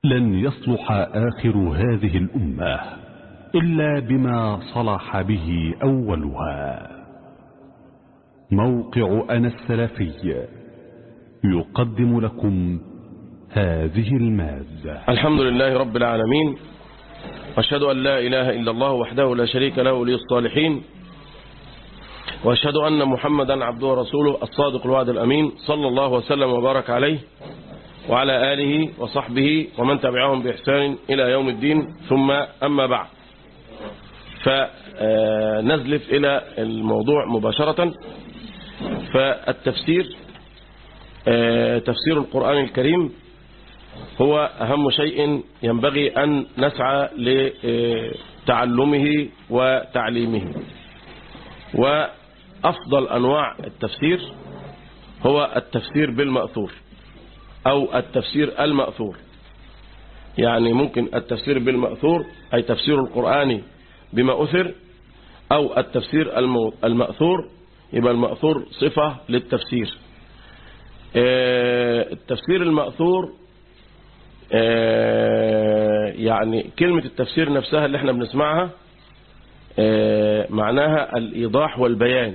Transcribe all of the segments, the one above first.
لن يصلح آخر هذه الأمة إلا بما صلح به أولها موقع أنا السلفي يقدم لكم هذه المادة الحمد لله رب العالمين واشهد أن لا إله إلا الله وحده لا شريك له ولي الصالحين واشهد أن محمدا عبده ورسوله الصادق الوعد الأمين صلى الله وسلم وبارك عليه وعلى آله وصحبه ومن تبعهم بإحسان إلى يوم الدين ثم أما بعد فنزلف إلى الموضوع مباشرة فالتفسير تفسير القرآن الكريم هو أهم شيء ينبغي أن نسعى لتعلمه وتعليمه وأفضل أنواع التفسير هو التفسير بالمأثور أو التفسير المأثور يعني ممكن التفسير بالمأثور أي تفسير القرآن بما أثر أو التفسير المأثور يبقى المأثور صفة للتفسير التفسير المأثور يعني كلمة التفسير نفسها اللي احنا بنسمعها معناها الإيضاح والبيان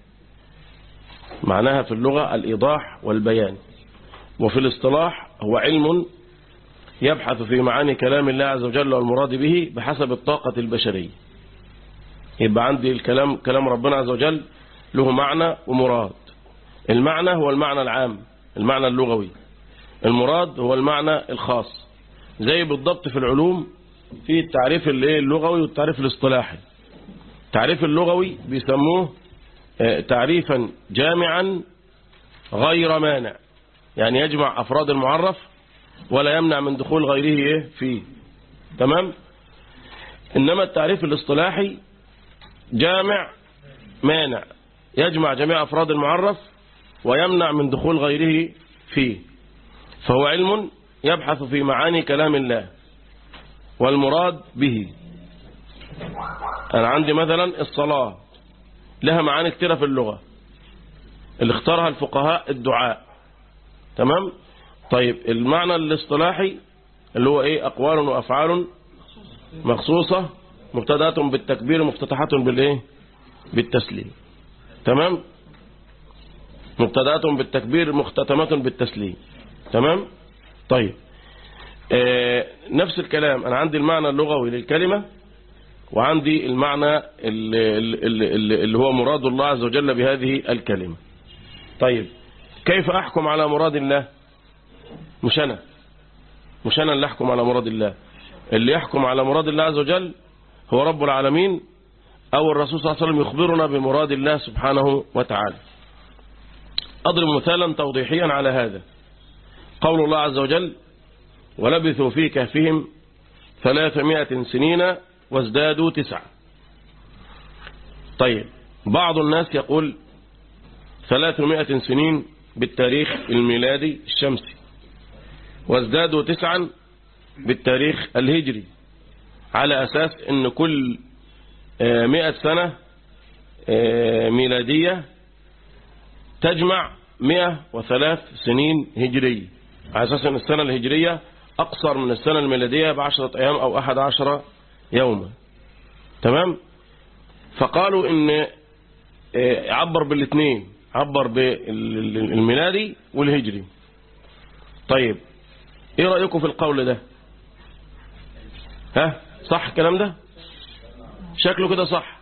معناها في اللغة الإيضاح والبيان وفي الاصطلاح هو علم يبحث في معاني كلام الله عز وجل والمراد به بحسب الطاقة البشرية يبقى عندي الكلام كلام ربنا عز وجل له معنى ومراد المعنى هو المعنى العام المعنى اللغوي المراد هو المعنى الخاص زي بالضبط في العلوم في التعريف اللغوي والتعريف الاصطلاحي التعريف اللغوي بيسموه تعريفا جامعا غير مانع يعني يجمع أفراد المعرف ولا يمنع من دخول غيره إيه فيه تمام إنما التعريف الاصطلاحي جامع مانع يجمع جميع أفراد المعرف ويمنع من دخول غيره فيه فهو علم يبحث في معاني كلام الله والمراد به أنا عندي مثلا الصلاة لها معاني كتيرة في اللغة اللي اختارها الفقهاء الدعاء تمام طيب المعنى الاصطلاحي اللي هو ايه أقوال وأفعال مخصوصة مبتدات بالتكبير مفتتحات بالايه بالتسليم تمام مبتدات بالتكبير مختتمات بالتسليم تمام طيب آه نفس الكلام أنا عندي المعنى اللغوي للكلمة وعندي المعنى اللي, اللي, اللي هو مراد الله عز وجل بهذه الكلمة طيب كيف أحكم على مراد الله مش أنا مش أنا اللي أحكم على مراد الله اللي يحكم على مراد الله عز وجل هو رب العالمين أو الرسول صلى الله عليه وسلم يخبرنا بمراد الله سبحانه وتعالى أضرب مثالا توضيحيا على هذا قول الله عز وجل ولبثوا في كهفهم ثلاثمائة سنين وازدادوا تسعة طيب بعض الناس يقول ثلاثمائة سنين بالتاريخ الميلادي الشمسي وازدادوا تسعا بالتاريخ الهجري على أساس أن كل مئة سنة ميلادية تجمع مئة وثلاث سنين هجرية على أساس أن السنة الهجرية أقصر من السنة الميلادية بعشرة أيام أو أحد عشر يوما تمام فقالوا ان عبر بالاثنين عبر بالميلادي والهجري طيب ايه رأيكم في القول ده ها صح الكلام ده شكله كده صح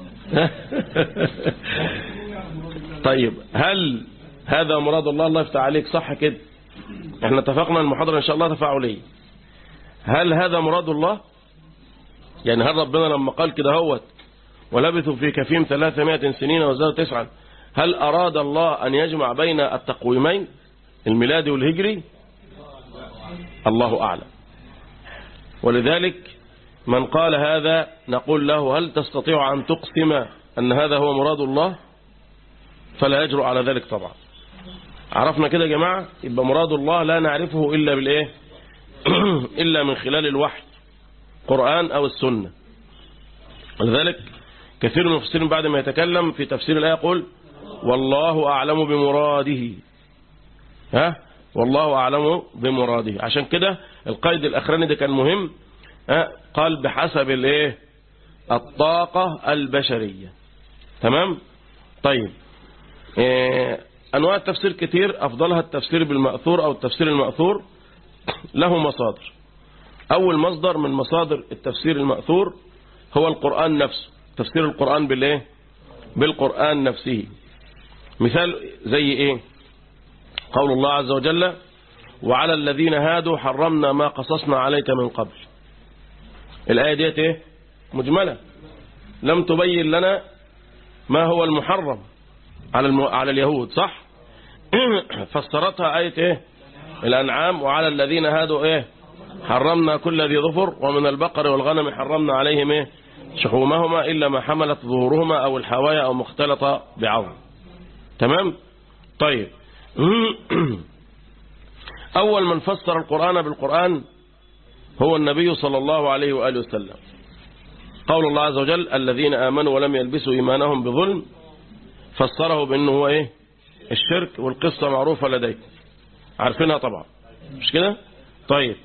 طيب هل هذا مراد الله الله يفتح عليك صح كده احنا اتفقنا المحاضرة ان شاء الله تفاعلية هل هذا مراد الله يعني هل ربنا لما قال كده هوت ولبثوا في كفيم ثلاثمائة سنين وزادوا تسعا هل أراد الله أن يجمع بين التقويمين الميلادي والهجري الله أعلم ولذلك من قال هذا نقول له هل تستطيع أن تقسم أن هذا هو مراد الله فلا يجرؤ على ذلك طبعا عرفنا كده يا جماعة يبقى مراد الله لا نعرفه إلا بالإيه إلا من خلال الوحي قرآن أو السنة ولذلك كثير من المفسرين بعد ما يتكلم في تفسير الآية يقول والله أعلم بمراده ها والله أعلم بمراده عشان كده القيد الأخراني ده كان مهم ها قال بحسب الايه الطاقة البشرية تمام طيب إيه أنواع التفسير كتير أفضلها التفسير بالمأثور أو التفسير المأثور له مصادر أول مصدر من مصادر التفسير المأثور هو القرآن نفسه تفسير القرآن بالإيه بالقرآن نفسه مثال زي إيه قول الله عز وجل وعلى الذين هادوا حرمنا ما قصصنا عليك من قبل الآية ديت إيه مجملة لم تبين لنا ما هو المحرم على الم... على اليهود صح فسرتها آية إيه الأنعام وعلى الذين هادوا إيه حرمنا كل ذي ظفر ومن البقر والغنم حرمنا عليهم إيه شحومهما إلا ما حملت ظهورهما أو الحوايا أو مختلطة بعظم تمام طيب أول من فسر القرآن بالقرآن هو النبي صلى الله عليه وآله وسلم قول الله عز وجل الذين آمنوا ولم يلبسوا إيمانهم بظلم فسره بأنه هو إيه الشرك والقصة معروفة لديك عارفينها طبعا مش كده طيب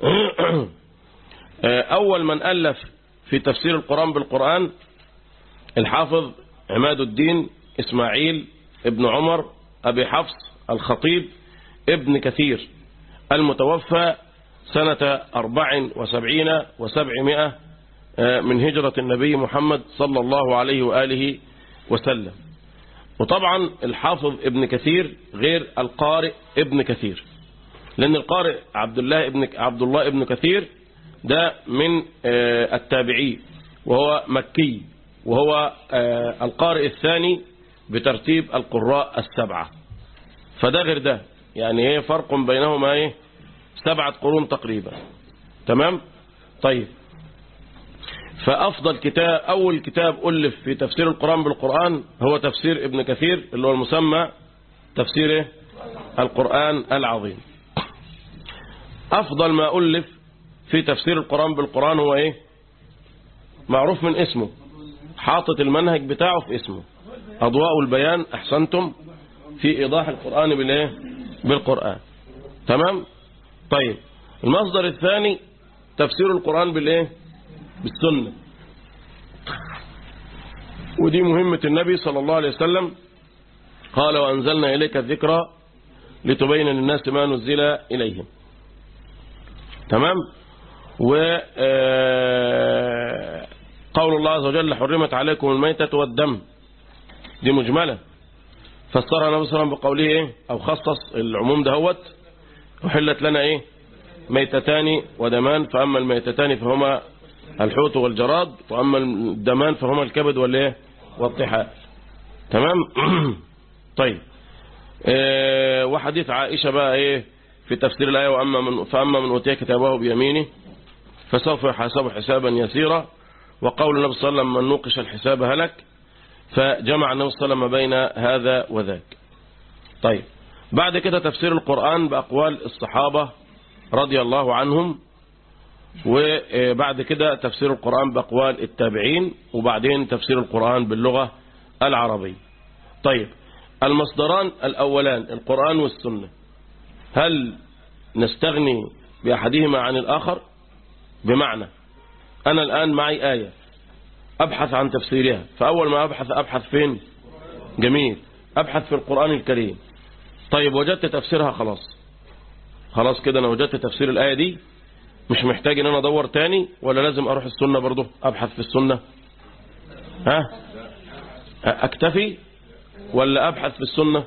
أول من ألف في تفسير القرآن بالقرآن الحافظ عماد الدين إسماعيل ابن عمر أبي حفص الخطيب ابن كثير المتوفى سنة أربع وسبعين وسبعمائة من هجرة النبي محمد صلى الله عليه وآله وسلم وطبعا الحافظ ابن كثير غير القارئ ابن كثير لأن القارئ عبد الله ابن عبد الله ابن كثير ده من التابعين وهو مكي وهو القارئ الثاني بترتيب القراء السبعة فده غير ده يعني ايه فرق بينهما ايه سبعة قرون تقريبا تمام طيب فأفضل كتاب أول كتاب ألف في تفسير القرآن بالقرآن هو تفسير ابن كثير اللي هو المسمى تفسير إيه؟ القرآن العظيم أفضل ما ألف في تفسير القرآن بالقرآن هو إيه معروف من اسمه حاطط المنهج بتاعه في اسمه أضواء البيان أحسنتم في إيضاح القرآن بالإيه بالقرآن تمام طيب المصدر الثاني تفسير القرآن بالإيه بالسنة ودي مهمة النبي صلى الله عليه وسلم قال وأنزلنا إليك الذكرى لتبين للناس ما نزل إليهم تمام و قول الله عز وجل حرمت عليكم الميتة والدم دي مجملة فسرها النبي صلى الله عليه وسلم بقوله ايه او خصص العموم دهوت وحلت لنا ايه ميتتان ودمان فاما الميتتان فهما الحوت والجراد واما الدمان فهما الكبد والايه والطحال تمام طيب إيه وحديث عائشة بقى ايه في تفسير الآية وأما من فأما من أوتي كتابه بيمينه فسوف يحاسب حسابا يسيرا وقول النبي صلى الله عليه وسلم من نوقش الحساب هلك فجمع النبي صلى الله عليه وسلم بين هذا وذاك طيب بعد كده تفسير القرآن بأقوال الصحابة رضي الله عنهم وبعد كده تفسير القرآن بأقوال التابعين وبعدين تفسير القرآن باللغة العربية طيب المصدران الأولان القرآن والسنة هل نستغني بأحدهما عن الآخر بمعنى أنا الآن معي آية أبحث عن تفسيرها فأول ما أبحث أبحث فين جميل أبحث في القرآن الكريم طيب وجدت تفسيرها خلاص خلاص كده أنا وجدت تفسير الآية دي مش محتاج ان انا ادور تاني ولا لازم اروح السنة برضه ابحث في السنة ها اكتفي ولا ابحث في السنة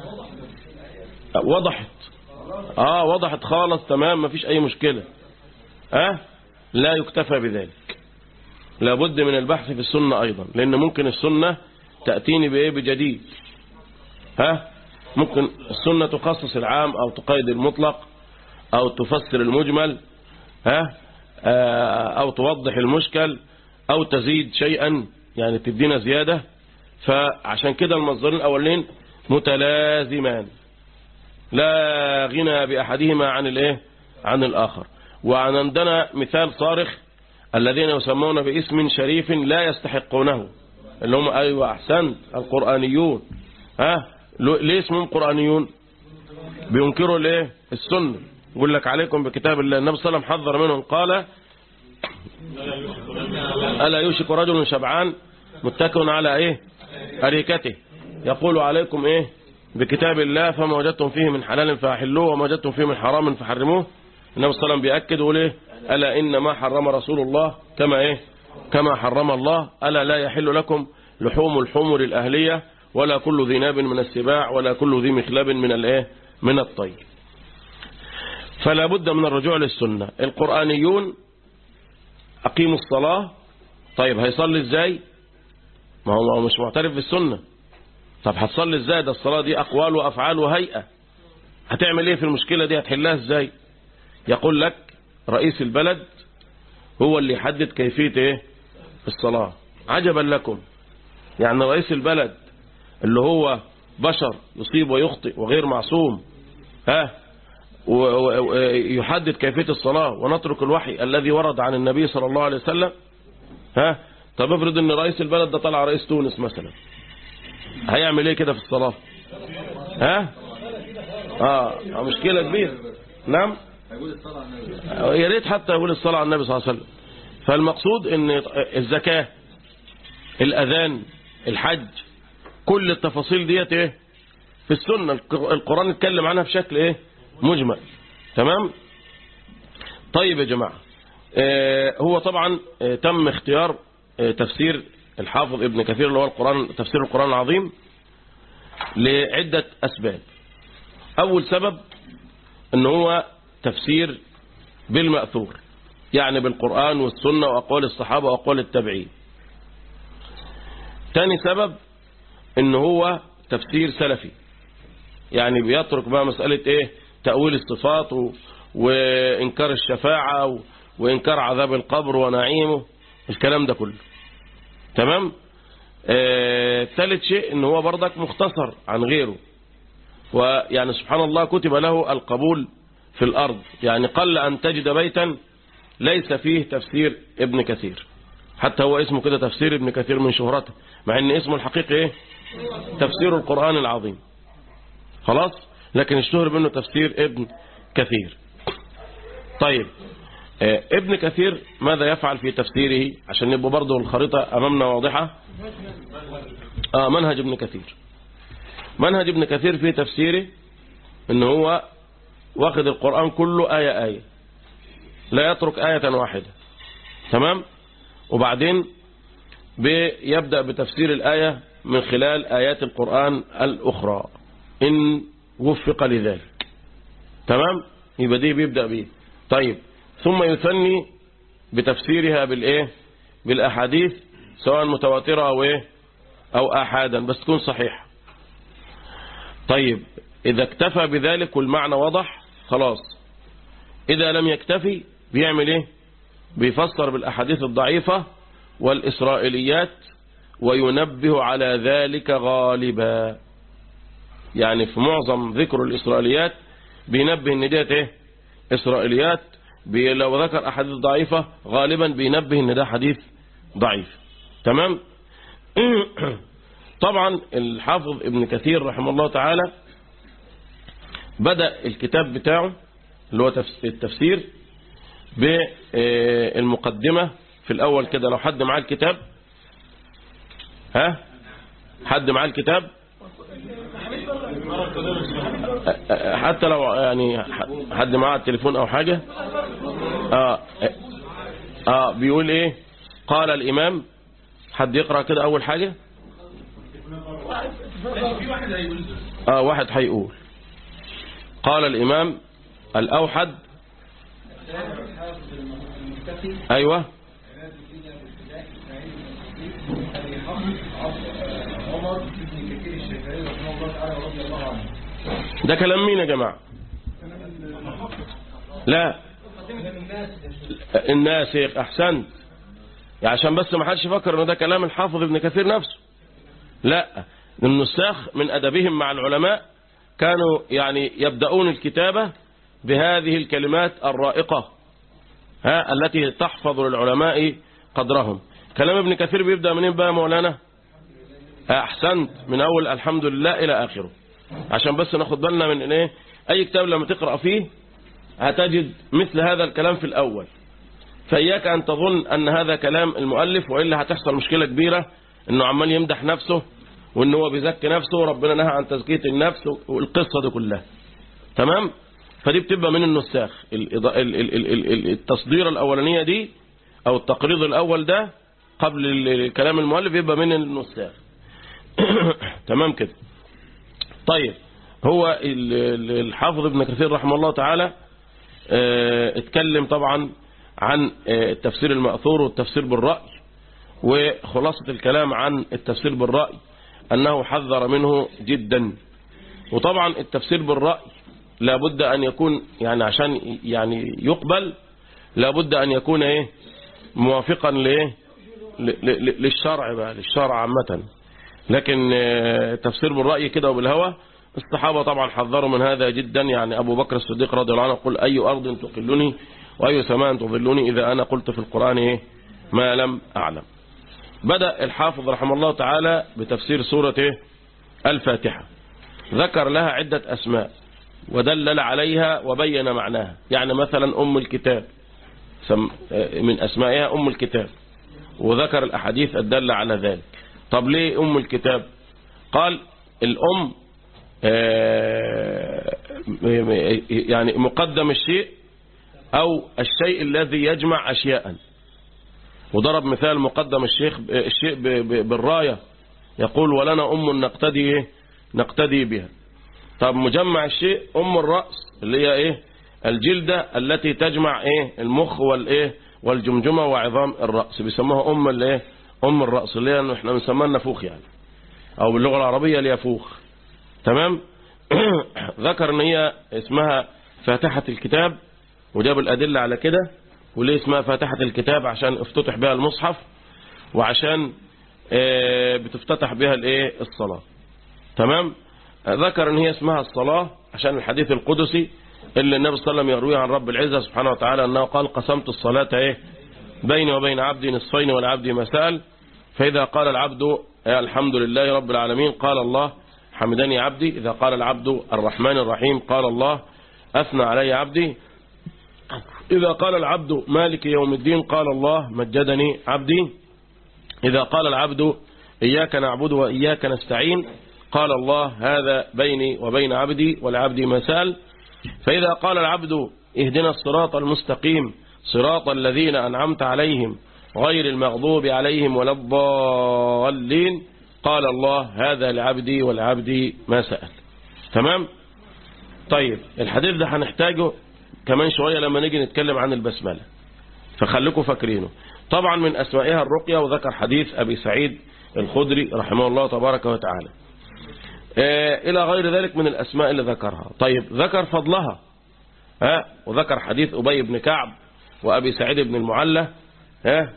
وضحت اه وضحت خالص تمام مفيش اي مشكلة ها لا يكتفى بذلك لابد من البحث في السنة ايضا لان ممكن السنة تأتيني بايه بجديد ها ممكن السنة تخصص العام او تقيد المطلق او تفسر المجمل ها او توضح المشكل او تزيد شيئا يعني تدينا زيادة فعشان كده المصدرين الاولين متلازمان لا غنى باحدهما عن الايه عن الاخر وعندنا مثال صارخ الذين يسمون باسم شريف لا يستحقونه اللي هم ايوه احسنت القرانيون ها ليه اسمهم قرانيون بينكروا الايه السنة يقول لك عليكم بكتاب الله النبي صلى الله عليه وسلم حذر منهم قال ألا يوشك رجل شبعان متكئ على ايه أريكته يقول عليكم ايه بكتاب الله فما وجدتم فيه من حلال فأحلوه وما وجدتم فيه من حرام فحرموه النبي صلى الله عليه وسلم بيأكد وليه ألا إن ما حرم رسول الله كما إيه كما حرم الله ألا لا يحل لكم لحوم الحمر الأهلية ولا كل ذي ناب من السباع ولا كل ذي مخلب من الإيه من الطير فلا بد من الرجوع للسنة القرآنيون أقيموا الصلاة طيب هيصلي ازاي ما هو مش معترف بالسنة طب هتصلي ازاي ده الصلاة دي أقوال وأفعال وهيئة هتعمل ايه في المشكلة دي هتحلها ازاي يقول لك رئيس البلد هو اللي يحدد كيفية ايه الصلاة عجبا لكم يعني رئيس البلد اللي هو بشر يصيب ويخطئ وغير معصوم ها ويحدد كيفية الصلاة ونترك الوحي الذي ورد عن النبي صلى الله عليه وسلم ها طب افرض ان رئيس البلد ده طلع رئيس تونس مثلا هيعمل ايه كده في الصلاة ها اه مشكلة كبيرة نعم يا ريت حتى يقول الصلاة على النبي صلى الله عليه وسلم فالمقصود ان الزكاة الاذان الحج كل التفاصيل ديت ايه في السنة القرآن اتكلم عنها بشكل ايه مجمل تمام طيب يا جماعة اه هو طبعا اه تم اختيار اه تفسير الحافظ ابن كثير اللي هو القرآن تفسير القرآن العظيم لعدة أسباب أول سبب ان هو تفسير بالمأثور يعني بالقرآن والسنة وأقوال الصحابة وأقوال التابعين تاني سبب ان هو تفسير سلفي يعني بيترك بقى مسألة ايه تأويل الصفات و... وإنكار الشفاعة و... وإنكار عذاب القبر ونعيمه الكلام ده كله تمام آه... ثالث شيء ان هو برضك مختصر عن غيره ويعني سبحان الله كتب له القبول في الأرض يعني قل أن تجد بيتا ليس فيه تفسير ابن كثير حتى هو اسمه كده تفسير ابن كثير من شهرته مع ان اسمه الحقيقي ايه تفسير القرآن العظيم خلاص لكن اشتهر منه تفسير ابن كثير طيب اه ابن كثير ماذا يفعل في تفسيره عشان يبقى برضه الخريطة أمامنا واضحة آه منهج ابن كثير منهج ابن كثير في تفسيره ان هو واخد القرآن كله آية آية لا يترك آية واحدة تمام وبعدين بيبدأ بتفسير الآية من خلال آيات القرآن الأخرى إن وفق لذلك تمام يبقى دي بيبدأ بيه طيب ثم يثني بتفسيرها بالإيه بالأحاديث سواء متواترة أو إيه أو أحادا بس تكون صحيحة طيب إذا اكتفى بذلك والمعنى وضح خلاص إذا لم يكتفي بيعمل إيه بيفسر بالأحاديث الضعيفة والإسرائيليات وينبه على ذلك غالبا يعني في معظم ذكر الإسرائيليات بينبه ان ديت ايه إسرائيليات بي لو ذكر أحاديث ضعيفة غالبا بينبه ان ده حديث ضعيف تمام طبعا الحافظ ابن كثير رحمه الله تعالى بدأ الكتاب بتاعه اللي هو التفسير بالمقدمة في الأول كده لو حد معاه الكتاب ها حد معاه الكتاب حتى لو يعني حد معاه التليفون أو حاجة آه آه بيقول إيه قال الإمام حد يقرأ كده أول حاجة آه واحد هيقول قال الإمام الأوحد أيوة ده كلام مين يا جماعة لا الناس يا أحسنت يعني عشان بس ما حدش يفكر ان ده كلام الحافظ ابن كثير نفسه لا النساخ من أدبهم مع العلماء كانوا يعني يبدأون الكتابة بهذه الكلمات الرائقة ها التي تحفظ للعلماء قدرهم كلام ابن كثير بيبدأ منين بقى مولانا أحسنت من أول الحمد لله إلى آخره عشان بس ناخد بالنا من إيه أي كتاب لما تقرأ فيه هتجد مثل هذا الكلام في الأول فإياك أن تظن أن هذا كلام المؤلف وإلا هتحصل مشكلة كبيرة أنه عمال يمدح نفسه وأنه هو بيزكي نفسه وربنا نهى عن تزكية النفس والقصة دي كلها تمام فدي بتبقى من النساخ التصدير الأولانية دي أو التقريض الأول ده قبل الكلام المؤلف يبقى من النساخ تمام كده طيب هو الحافظ ابن كثير رحمه الله تعالى اتكلم طبعا عن التفسير المأثور والتفسير بالرأي وخلاصة الكلام عن التفسير بالرأي أنه حذر منه جدا وطبعا التفسير بالرأي لابد أن يكون يعني عشان يعني يقبل لابد أن يكون ايه موافقا لايه للشرع بقى للشرع عامة لكن تفسير بالرأي كده وبالهوى الصحابة طبعا حذروا من هذا جدا يعني أبو بكر الصديق رضي الله عنه يقول أي أرض تقلني وأي سماء تظلني إذا أنا قلت في القرآن إيه ما لم أعلم بدأ الحافظ رحمه الله تعالى بتفسير سورة إيه الفاتحة ذكر لها عدة أسماء ودلل عليها وبين معناها يعني مثلا أم الكتاب من أسمائها أم الكتاب وذكر الأحاديث الدالة على ذلك طب ليه أم الكتاب قال الأم يعني مقدم الشيء أو الشيء الذي يجمع أشياء وضرب مثال مقدم الشيخ الشيء بالراية يقول ولنا أم نقتدي نقتدي بها طب مجمع الشيء أم الرأس اللي هي إيه الجلدة التي تجمع إيه المخ والإيه والجمجمة وعظام الرأس بيسموها أم الإيه أم الرأس اللي هي احنا بنسميها النفوخ يعني أو باللغة العربية اليفوخ تمام ذكر ان هي اسمها فاتحة الكتاب وجاب الأدلة على كده وليه اسمها فاتحة الكتاب عشان افتتح بها المصحف وعشان بتفتتح بها الايه الصلاة تمام ذكر ان هي اسمها الصلاة عشان الحديث القدسي اللي النبي صلى الله عليه وسلم يرويه عن رب العزة سبحانه وتعالى انه قال قسمت الصلاة ايه بيني وبين عبدي نصفين والعبد مسال فإذا قال العبد الحمد لله رب العالمين قال الله حمدني عبدي إذا قال العبد الرحمن الرحيم قال الله أثنى علي عبدي إذا قال العبد مالك يوم الدين قال الله مجدني عبدي إذا قال العبد إياك نعبد وإياك نستعين قال الله هذا بيني وبين عبدي والعبد مسال فإذا قال العبد اهدنا الصراط المستقيم صراط الذين أنعمت عليهم غير المغضوب عليهم ولا الضالين قال الله هذا لعبدي والعبد ما سأل تمام طيب الحديث ده هنحتاجه كمان شوية لما نيجي نتكلم عن البسملة فخليكم فاكرينه طبعا من أسمائها الرقية وذكر حديث أبي سعيد الخدري رحمه الله تبارك وتعالى آه إلى غير ذلك من الأسماء اللي ذكرها طيب ذكر فضلها ها وذكر حديث أبي بن كعب وأبي سعيد بن المعلى ها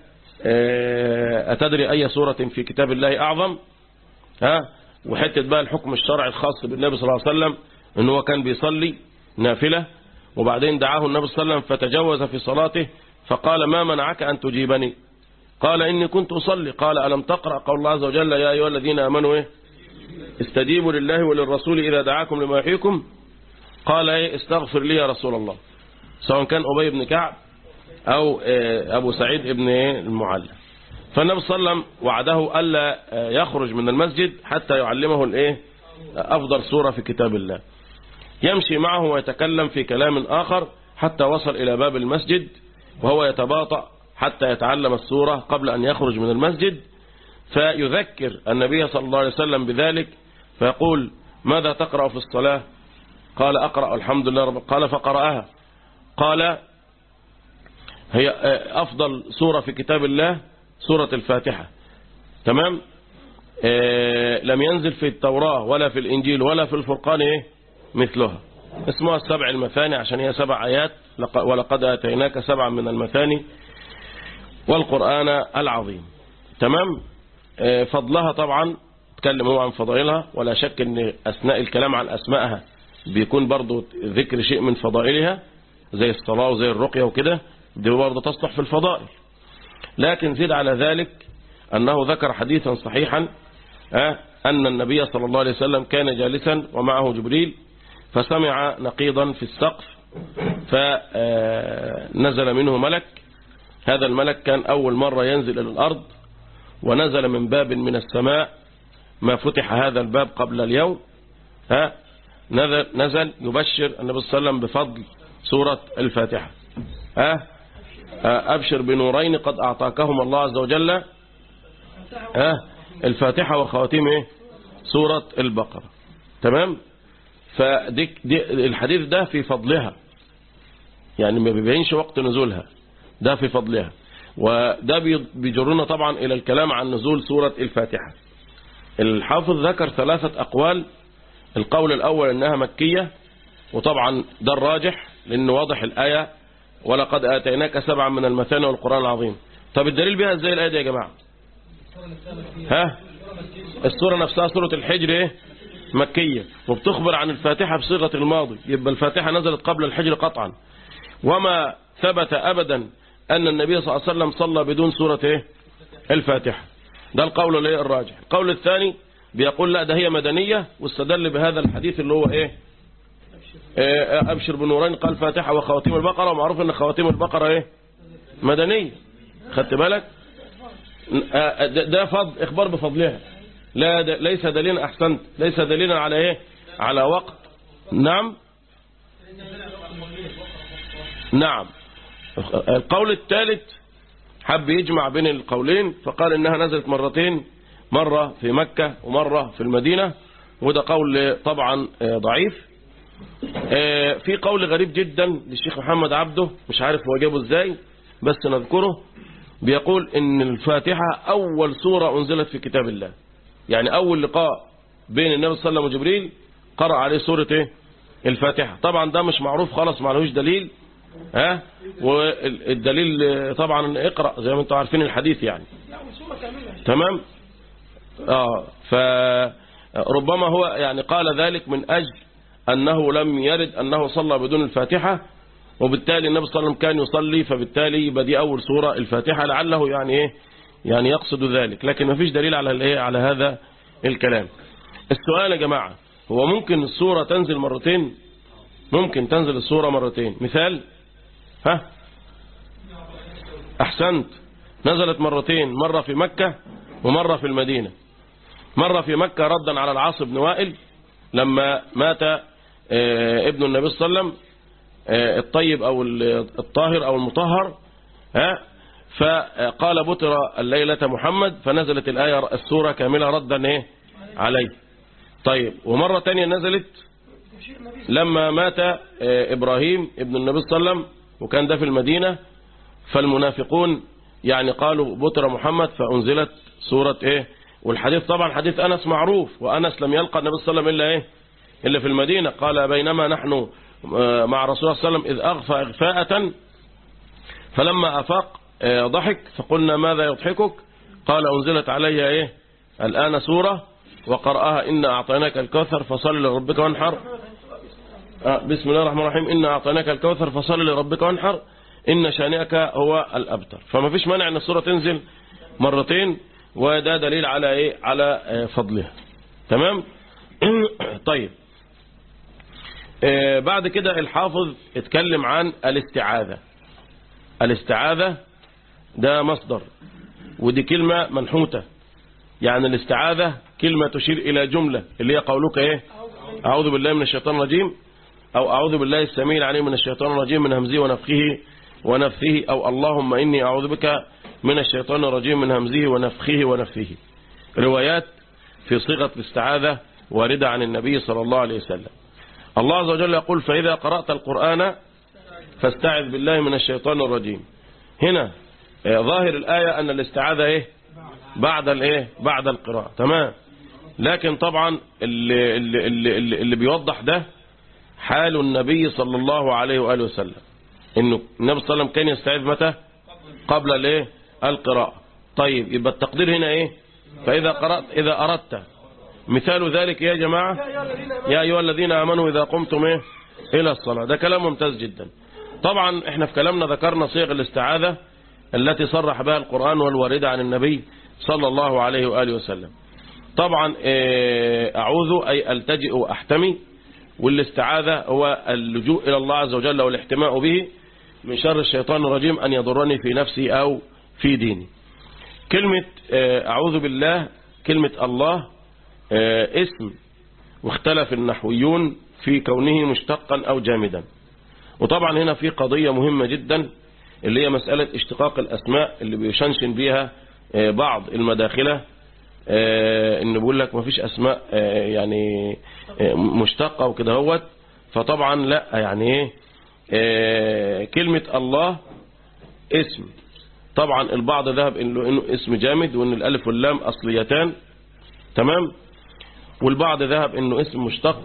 آه أتدري أي سورة في كتاب الله أعظم ها وحتة بقى الحكم الشرعي الخاص بالنبي صلى الله عليه وسلم ان هو كان بيصلي نافلة وبعدين دعاه النبي صلى الله عليه وسلم فتجوز في صلاته فقال ما منعك أن تجيبني قال إني كنت أصلي قال ألم تقرأ قول الله عز وجل يا أيها الذين آمنوا إيه استجيبوا لله وللرسول إذا دعاكم لما يحييكم قال إيه استغفر لي يا رسول الله سواء كان أبي بن كعب أو أبو سعيد ابن المعلم فالنبي صلى الله عليه وسلم وعده ألا يخرج من المسجد حتى يعلمه الايه أفضل سورة في كتاب الله يمشي معه ويتكلم في كلام آخر حتى وصل إلى باب المسجد وهو يتباطأ حتى يتعلم السورة قبل أن يخرج من المسجد فيذكر النبي صلى الله عليه وسلم بذلك فيقول ماذا تقرأ في الصلاة قال أقرأ الحمد لله رب قال فقرأها قال هي أفضل سورة في كتاب الله سورة الفاتحة تمام آه لم ينزل في التوراة ولا في الإنجيل ولا في الفرقان إيه مثلها اسمها السبع المثاني عشان هي سبع آيات ولقد آتيناك سبعا من المثاني والقرآن العظيم تمام آه فضلها طبعا تكلم هو عن فضائلها ولا شك ان أثناء الكلام عن أسمائها بيكون برضو ذكر شيء من فضائلها زي الصلاة وزي الرقية وكده دي برضو تصلح في الفضائل لكن زيد على ذلك أنه ذكر حديثا صحيحا أن النبي صلى الله عليه وسلم كان جالسا ومعه جبريل فسمع نقيضا في السقف فنزل منه ملك هذا الملك كان أول مرة ينزل إلى الأرض ونزل من باب من السماء ما فتح هذا الباب قبل اليوم ها نزل, نزل يبشر النبي صلى الله عليه وسلم بفضل سورة الفاتحة ها أبشر بنورين قد أعطاكهم الله عز وجل ها الفاتحة وخواتيم إيه سورة البقرة تمام فدي الحديث ده في فضلها يعني ما بيبينش وقت نزولها ده في فضلها وده بيجرنا طبعا إلى الكلام عن نزول سورة الفاتحة الحافظ ذكر ثلاثة أقوال القول الأول أنها مكية وطبعا ده الراجح لأن واضح الآية ولقد آتيناك سبعا من المثاني والقرآن العظيم طب الدليل بها ازاي الآية دي يا جماعة ها السورة نفسها سورة الحجر ايه مكية وبتخبر عن الفاتحة بصيغة الماضي يبقى الفاتحة نزلت قبل الحجر قطعا وما ثبت أبدا أن النبي صلى الله عليه وسلم صلى بدون سورة ايه الفاتحة ده القول الايه الراجح القول الثاني بيقول لا ده هي مدنية واستدل بهذا الحديث اللي هو ايه أبشر بنورين قال فاتحة وخواتيم البقرة ومعروف أن خواتيم البقرة إيه مدنية خدت بالك ده فضل إخبار بفضلها لا ليس دليلا أحسنت ليس دليلا على إيه على وقت نعم نعم القول الثالث حب يجمع بين القولين فقال إنها نزلت مرتين مرة في مكة ومرة في المدينة وده قول طبعا ضعيف في قول غريب جدا للشيخ محمد عبده مش عارف هو جابه ازاي بس نذكره بيقول ان الفاتحة اول سورة انزلت في كتاب الله يعني اول لقاء بين النبي صلى الله عليه وسلم وجبريل قرأ عليه سورة ايه الفاتحة طبعا ده مش معروف خالص معلوش دليل ها والدليل طبعا اقرأ زي ما انتم عارفين الحديث يعني تمام اه فربما هو يعني قال ذلك من اجل أنه لم يرد أنه صلى بدون الفاتحة وبالتالي النبي صلى الله عليه وسلم كان يصلي فبالتالي يبقى دي أول سورة الفاتحة لعله يعني إيه يعني يقصد ذلك لكن ما فيش دليل على الايه على هذا الكلام السؤال يا جماعة هو ممكن السورة تنزل مرتين ممكن تنزل السورة مرتين مثال ها أحسنت نزلت مرتين مرة في مكة ومرة في المدينة مرة في مكة ردا على العاص بن وائل لما مات ابن النبي صلى الله عليه وسلم الطيب أو الطاهر أو المطهر ها فقال بتر الليلة محمد فنزلت الآية السورة كاملة ردا ايه عليه طيب ومرة تانية نزلت لما مات إبراهيم ابن النبي صلى الله عليه وسلم وكان ده في المدينة فالمنافقون يعني قالوا بتر محمد فأنزلت سورة ايه والحديث طبعا حديث أنس معروف وأنس لم يلقى النبي صلى الله عليه وسلم إلا إيه إلا في المدينة قال بينما نحن مع رسول الله صلى الله عليه وسلم إذ أغفى إغفاءة فلما أفاق ضحك فقلنا ماذا يضحكك قال أنزلت علي إيه الآن سورة وقرأها إن أعطيناك الكوثر فصل لربك وانحر بسم الله الرحمن الرحيم إن أعطيناك الكوثر فصل لربك وانحر إن شانئك هو الأبتر فما فيش مانع أن السورة تنزل مرتين وده دليل على إيه على فضلها تمام طيب بعد كده الحافظ اتكلم عن الاستعاذة الاستعاذة ده مصدر ودي كلمة منحوتة يعني الاستعاذة كلمة تشير إلى جملة اللي هي قولك إيه أعوذ بالله من الشيطان الرجيم أو أعوذ بالله السميع العليم من الشيطان الرجيم من همزه ونفخه ونفثه أو اللهم إني أعوذ بك من الشيطان الرجيم من همزه ونفخه ونفثه روايات في صيغة الاستعاذة واردة عن النبي صلى الله عليه وسلم الله عز وجل يقول فإذا قرأت القرآن فاستعذ بالله من الشيطان الرجيم هنا ظاهر الآية أن الاستعاذة إيه بعد الإيه بعد القراءة تمام لكن طبعا اللي, اللي, اللي, اللي بيوضح ده حال النبي صلى الله عليه وآله وسلم إنه النبي صلى الله عليه وسلم كان يستعيذ متى قبل الإيه القراءة طيب يبقى التقدير هنا إيه فإذا قرأت إذا أردت مثال ذلك يا جماعة يا أيها الذين آمنوا إذا قمتم إيه إلى الصلاة ده كلام ممتاز جدا طبعا احنا في كلامنا ذكرنا صيغ الاستعاذة التي صرح بها القرآن والواردة عن النبي صلى الله عليه وآله وسلم طبعا أعوذ أي ألتجئ وأحتمي والاستعاذة هو اللجوء إلى الله عز وجل والاحتماء به من شر الشيطان الرجيم أن يضرني في نفسي أو في ديني كلمة أعوذ بالله كلمة الله اسم واختلف النحويون في كونه مشتقا أو جامدا وطبعا هنا في قضية مهمة جدا اللي هي مسألة اشتقاق الأسماء اللي بيشنشن بيها بعض المداخلة ان بيقول لك ما فيش أسماء يعني مشتقة وكده هوت فطبعا لا يعني ايه كلمة الله اسم طبعا البعض ذهب انه, إنه اسم جامد وان الالف واللام اصليتان تمام والبعض ذهب انه اسم مشتق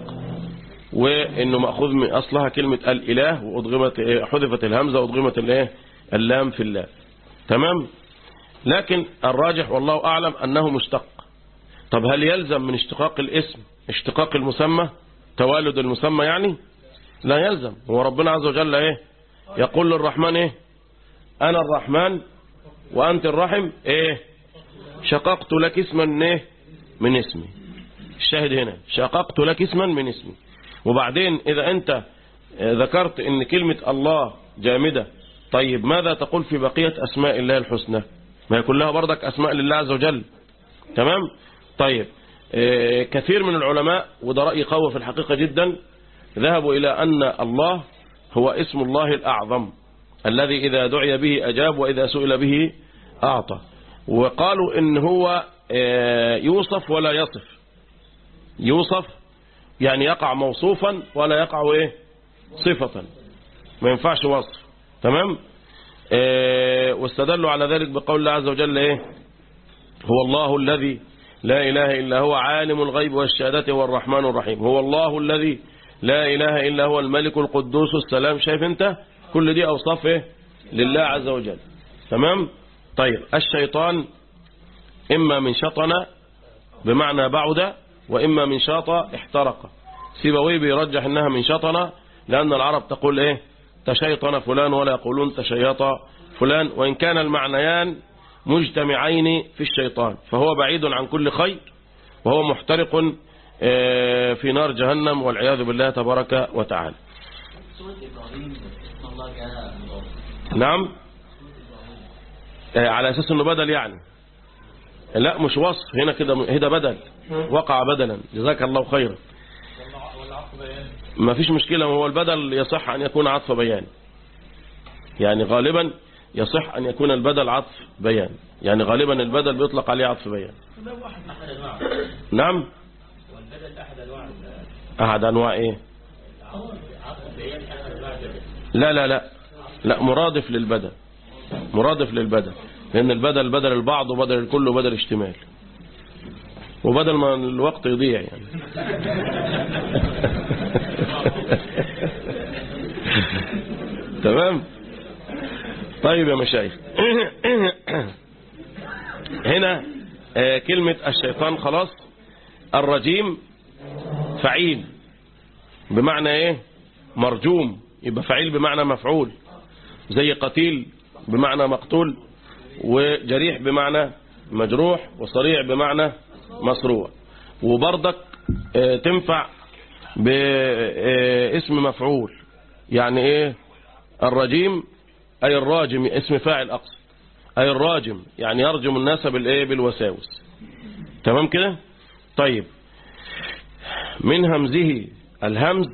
وانه مأخوذ من اصلها كلمة الاله وادغمت حذفت الهمزة وادغمت الايه اللام في الله تمام لكن الراجح والله اعلم انه مشتق طب هل يلزم من اشتقاق الاسم اشتقاق المسمى توالد المسمى يعني لا يلزم هو ربنا عز وجل ايه يقول للرحمن ايه انا الرحمن وانت الرحم ايه شققت لك اسما ايه من اسمي الشاهد هنا شققت لك اسما من اسمي وبعدين اذا انت ذكرت ان كلمة الله جامدة طيب ماذا تقول في بقية اسماء الله الحسنى ما هي كلها برضك اسماء لله عز وجل تمام طيب كثير من العلماء وده رأي قوي في الحقيقة جدا ذهبوا إلى أن الله هو اسم الله الأعظم الذي إذا دعي به أجاب وإذا سئل به أعطى وقالوا إن هو يوصف ولا يصف يوصف يعني يقع موصوفا ولا يقع إيه صفة ما ينفعش وصف تمام واستدلوا على ذلك بقول الله عز وجل إيه هو الله الذي لا إله إلا هو عالم الغيب والشهادة هو الرحمن الرحيم هو الله الذي لا إله إلا هو الملك القدوس السلام شايف انت كل دي أوصاف إيه؟ لله عز وجل تمام طيب الشيطان إما من شطن بمعنى بعد وإما من شاط احترق سيبويه بيرجح إنها من شطن لأن العرب تقول إيه تشيطن فلان ولا يقولون تشيط فلان وإن كان المعنيان مجتمعين في الشيطان فهو بعيد عن كل خير وهو محترق في نار جهنم والعياذ بالله تبارك وتعالى نعم على أساس أنه بدل يعني لا مش وصف هنا كده هنا بدل وقع بدلا جزاك الله خيرا ما فيش مشكلة هو البدل يصح أن يكون عطف بيان يعني غالبا يصح أن يكون البدل عطف بيان يعني غالبا البدل بيطلق عليه عطف بيان نعم أحد أنواع إيه لا لا لا لا مرادف للبدل مرادف للبدل لأن البدل بدل البعض وبدل الكل وبدل اشتمال وبدل ما الوقت يضيع يعني تمام طيب يا مشايخ هنا كلمة الشيطان خلاص الرجيم فعيل بمعنى ايه مرجوم يبقى فعيل بمعنى مفعول زي قتيل بمعنى مقتول وجريح بمعنى مجروح وصريع بمعنى مصروع وبرضك تنفع باسم مفعول يعني ايه الرجيم اي الراجم اسم فاعل اقصد اي الراجم يعني يرجم الناس بالايه بالوساوس تمام كده طيب من همزه الهمز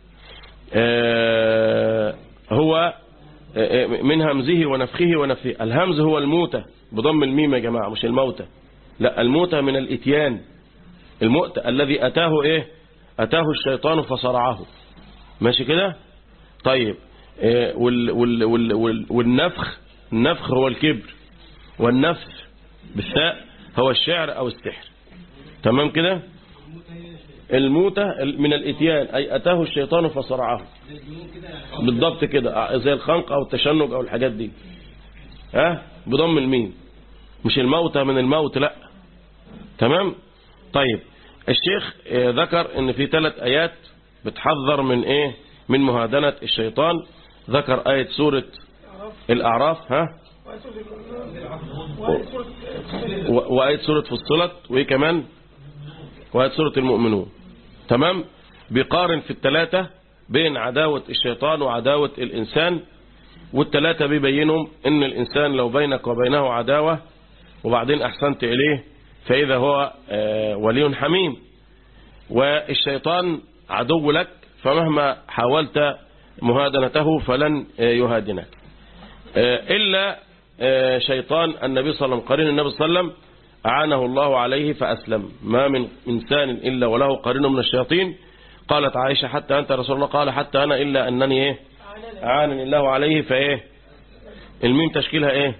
آه هو آه من همزه ونفخه ونفخه الهمز هو الموتة بضم الميم يا جماعة مش الموتة لا الموتة من الاتيان المؤتة الذي أتاه إيه أتاه الشيطان فصرعه ماشي كده طيب آه وال وال وال وال والنفخ النفخ هو الكبر والنفخ بالثاء هو الشعر أو السحر تمام كده الموتة من الاتيان أي أتاه الشيطان فصرعه بالضبط كده زي الخنق أو التشنج أو الحاجات دي ها بضم الميم مش الموتة من الموت لا تمام طيب الشيخ ذكر ان في ثلاث آيات بتحذر من ايه من مهادنة الشيطان ذكر آية سورة الأعراف ها وآية سورة فصلت وإيه كمان وآية سورة المؤمنون تمام بيقارن في الثلاثة بين عداوة الشيطان وعداوة الإنسان والثلاثة بيبينهم ان الإنسان لو بينك وبينه عداوة وبعدين أحسنت إليه فإذا هو آه، ولي حميم والشيطان عدو لك فمهما حاولت مهادنته فلن آه، يهادنك آه، إلا آه، شيطان النبي صلى الله عليه وسلم قرين النبي صلى الله عليه وسلم أعانه الله عليه فأسلم ما من إنسان إلا وله قرين من الشياطين قالت عائشة حتى أنت رسول الله قال حتى أنا إلا أنني إيه أعانني الله عليه فإيه الميم تشكيلها إيه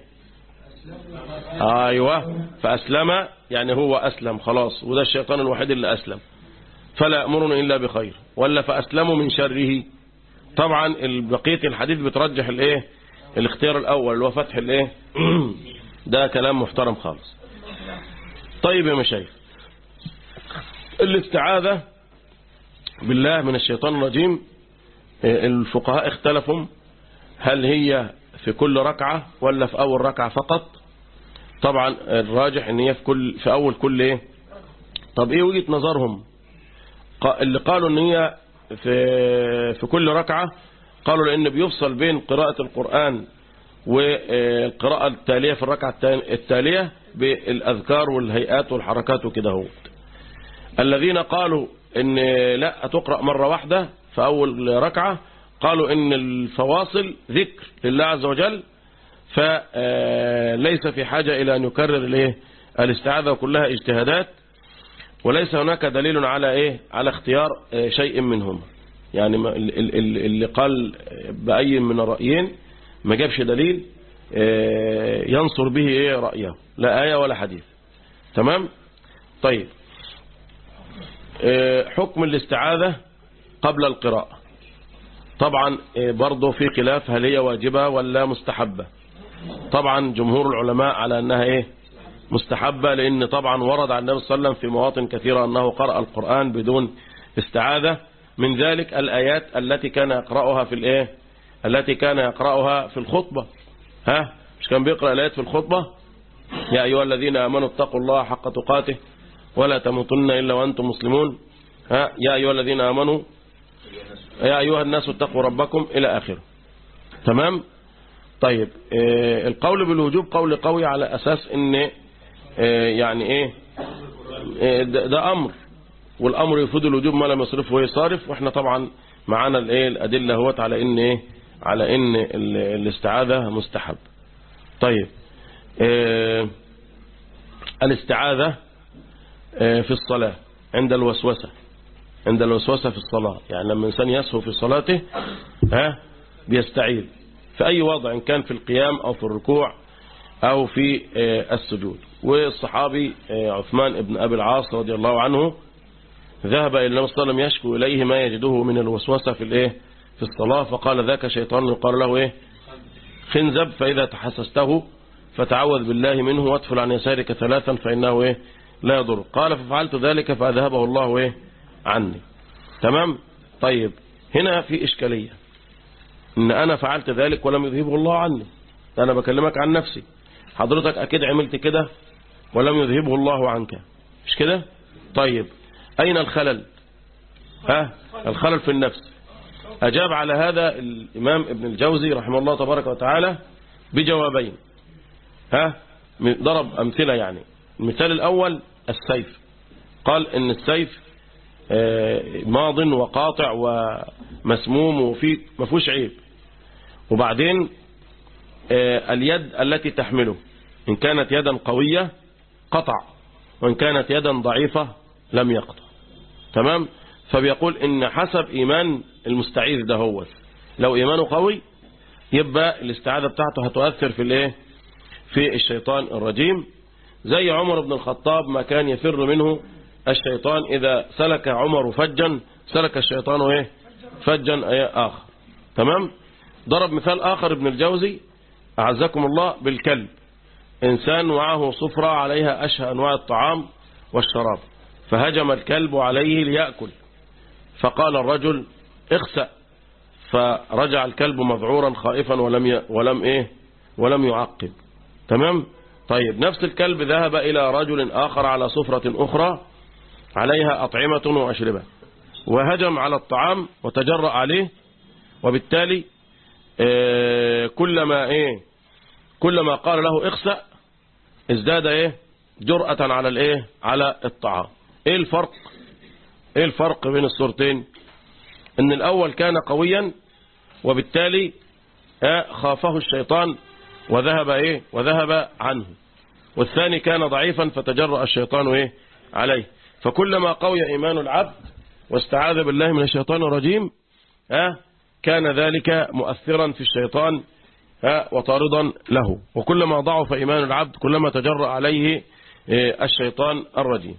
أيوة فأسلم يعني هو أسلم خلاص وده الشيطان الوحيد اللي أسلم فلا يأمرني إلا بخير ولا فأسلم من شره طبعا بقية الحديث بترجح الايه الاختيار الأول اللي هو فتح الايه ده كلام محترم خالص طيب يا مشايخ الاستعاذة بالله من الشيطان الرجيم الفقهاء اختلفوا هل هي في كل ركعة ولا في أول ركعة فقط طبعا الراجح ان هي في كل في أول كل ايه طب ايه وجهة نظرهم اللي قالوا ان هي في في كل ركعة قالوا لان بيفصل بين قراءة القرآن والقراءة التالية في الركعة التالية بالأذكار والهيئات والحركات وكده هو الذين قالوا ان لا تقرأ مرة واحدة في أول ركعة قالوا ان الفواصل ذكر لله عز وجل فليس في حاجة إلى أن يكرر الايه الاستعاذة كلها اجتهادات وليس هناك دليل على ايه على اختيار شيء منهم يعني اللي قال بأي من الرأيين ما جابش دليل ينصر به ايه رأيه لا آية ولا حديث تمام طيب حكم الاستعاذة قبل القراءة طبعا برضه في خلاف هل هي واجبة ولا مستحبة طبعا جمهور العلماء على أنها إيه مستحبة لأن طبعا ورد عن النبي صلى الله عليه وسلم في مواطن كثيرة أنه قرأ القرآن بدون استعاذة من ذلك الآيات التي كان يقرأها في الإيه التي كان يقرأها في الخطبة ها مش كان بيقرأ الآيات في الخطبة يا أيها الذين آمنوا اتقوا الله حق تقاته ولا تموتن إلا وأنتم مسلمون ها يا أيها الذين آمنوا يا أيها الناس اتقوا ربكم إلى آخره تمام طيب آه القول بالوجوب قول قوي على أساس ان آه يعني ايه آه ده, ده أمر والأمر يفيد الوجوب ما لم يصرفه هو صارف واحنا طبعا معانا الايه الأدلة هوت على ان ايه على ان الاستعاذة مستحب طيب الاستعاذة في الصلاة عند الوسوسة عند الوسوسة في الصلاة يعني لما الإنسان يسهو في صلاته ها بيستعيذ في أي وضع إن كان في القيام أو في الركوع أو في السجود والصحابي عثمان بن أبي العاص رضي الله عنه ذهب إلى النبي صلى الله عليه وسلم يشكو إليه ما يجده من الوسوسة في الإيه في الصلاة فقال ذاك شيطان يقال له إيه خنزب فإذا تحسسته فتعوذ بالله منه وادفل عن يسارك ثلاثا فإنه إيه لا يضر قال ففعلت ذلك فأذهبه الله إيه عني تمام طيب هنا في إشكالية إن أنا فعلت ذلك ولم يذهبه الله عني أنا بكلمك عن نفسي حضرتك أكيد عملت كده ولم يذهبه الله عنك مش كده طيب أين الخلل ها الخلل في النفس أجاب على هذا الإمام ابن الجوزي رحمه الله تبارك وتعالى بجوابين ها ضرب أمثلة يعني المثال الأول السيف قال إن السيف ماض وقاطع ومسموم وفي ما فيهوش عيب وبعدين اليد التي تحمله إن كانت يدا قوية قطع وإن كانت يدا ضعيفة لم يقطع تمام فبيقول إن حسب إيمان المستعيذ ده هو لو إيمانه قوي يبقى الاستعاذة بتاعته هتؤثر في الايه في الشيطان الرجيم زي عمر بن الخطاب ما كان يفر منه الشيطان إذا سلك عمر فجا سلك الشيطان ايه فجا آخر تمام ضرب مثال آخر ابن الجوزي أعزكم الله بالكلب إنسان معه صفرة عليها أشهى أنواع الطعام والشراب فهجم الكلب عليه ليأكل فقال الرجل اخسأ فرجع الكلب مذعورا خائفا ولم ي... ولم ايه ولم يعقب تمام طيب نفس الكلب ذهب إلى رجل آخر على صفرة أخرى عليها أطعمة وأشربة وهجم على الطعام وتجرأ عليه وبالتالي آه، كلما ايه كلما قال له اخسأ ازداد ايه جرأة على الايه على الطعام ايه الفرق ايه الفرق بين الصورتين ان الاول كان قويا وبالتالي آه، خافه الشيطان وذهب ايه وذهب عنه والثاني كان ضعيفا فتجرأ الشيطان ايه عليه فكلما قوي ايمان العبد واستعاذ بالله من الشيطان الرجيم آه، كان ذلك مؤثرا في الشيطان آه، وطاردا له وكلما ضعف ايمان العبد كلما تجرأ عليه آه، الشيطان الرجيم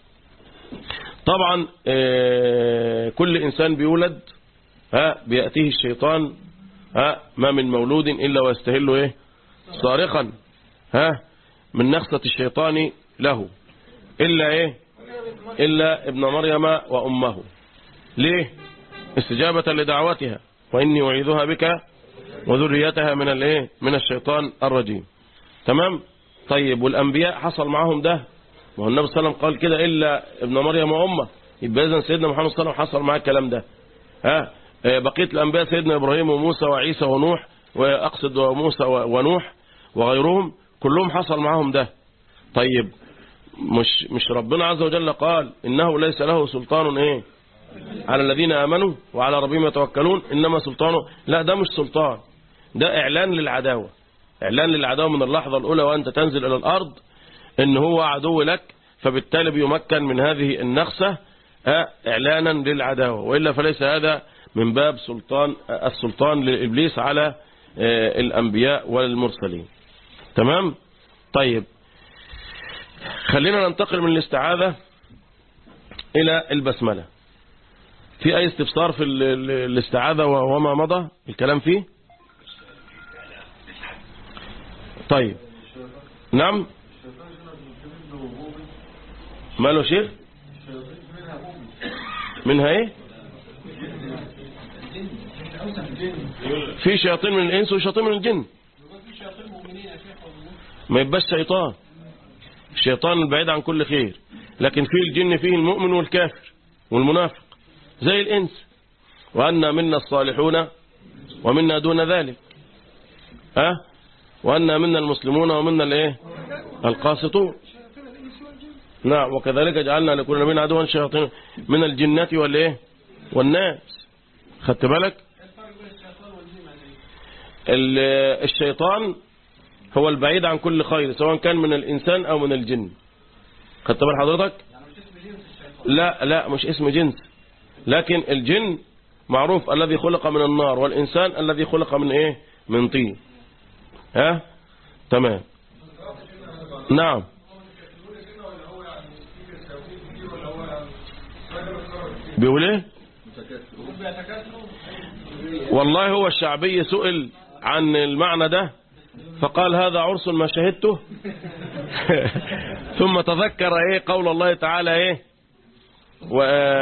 طبعا آه، كل إنسان بيولد ها بيأتيه الشيطان ها ما من مولود إلا ويستهل إيه صارخا ها من نخسة الشيطان له إلا إيه إلا ابن مريم وأمه ليه استجابة لدعوتها وإني أعيذها بك وذريتها من الإيه من الشيطان الرجيم تمام طيب والأنبياء حصل معهم ده ما هو النبي صلى الله عليه وسلم قال كده إلا ابن مريم وأمه يبقى إذن سيدنا محمد صلى الله عليه وسلم حصل معاه الكلام ده ها آه، بقية الأنبياء سيدنا إبراهيم وموسى وعيسى ونوح وأقصد وموسى ونوح وغيرهم كلهم حصل معهم ده طيب مش مش ربنا عز وجل قال إنه ليس له سلطان إيه على الذين آمنوا وعلى ربهم يتوكلون إنما سلطانه لا ده مش سلطان ده إعلان للعداوة إعلان للعداوة من اللحظة الأولى وأنت تنزل إلى الأرض إن هو عدو لك فبالتالي بيمكن من هذه النخسة آه، إعلانا للعداوة وإلا فليس هذا من باب سلطان آه، السلطان لإبليس على آه، الأنبياء والمرسلين تمام طيب خلينا ننتقل من الاستعاذة إلى البسملة في أي استفسار في ال- ال- الاستعاذة وما مضى الكلام فيه طيب نعم ماله شيخ منها ايه في شياطين من الانس وشياطين من الجن ما يبقاش شيطان الشيطان البعيد عن كل خير لكن في الجن فيه المؤمن والكافر والمنافق زي الانس وأن منا الصالحون ومنا دون ذلك ها أه؟ وأن منا المسلمون ومنا الايه القاسطون نعم وكذلك جعلنا لكل نبي عدوا شياطين من الجنة والايه والناس خدت بالك ال- الشيطان هو البعيد عن كل خير سواء كان من الإنسان أو من الجن خدت بال حضرتك لا لا مش اسم جنس لكن الجن معروف الذي خلق من النار والإنسان الذي خلق من إيه من طين ها تمام نعم بيقول ايه والله هو الشعبي سئل عن المعنى ده فقال هذا عرس ما شهدته ثم تذكر ايه قول الله تعالى ايه و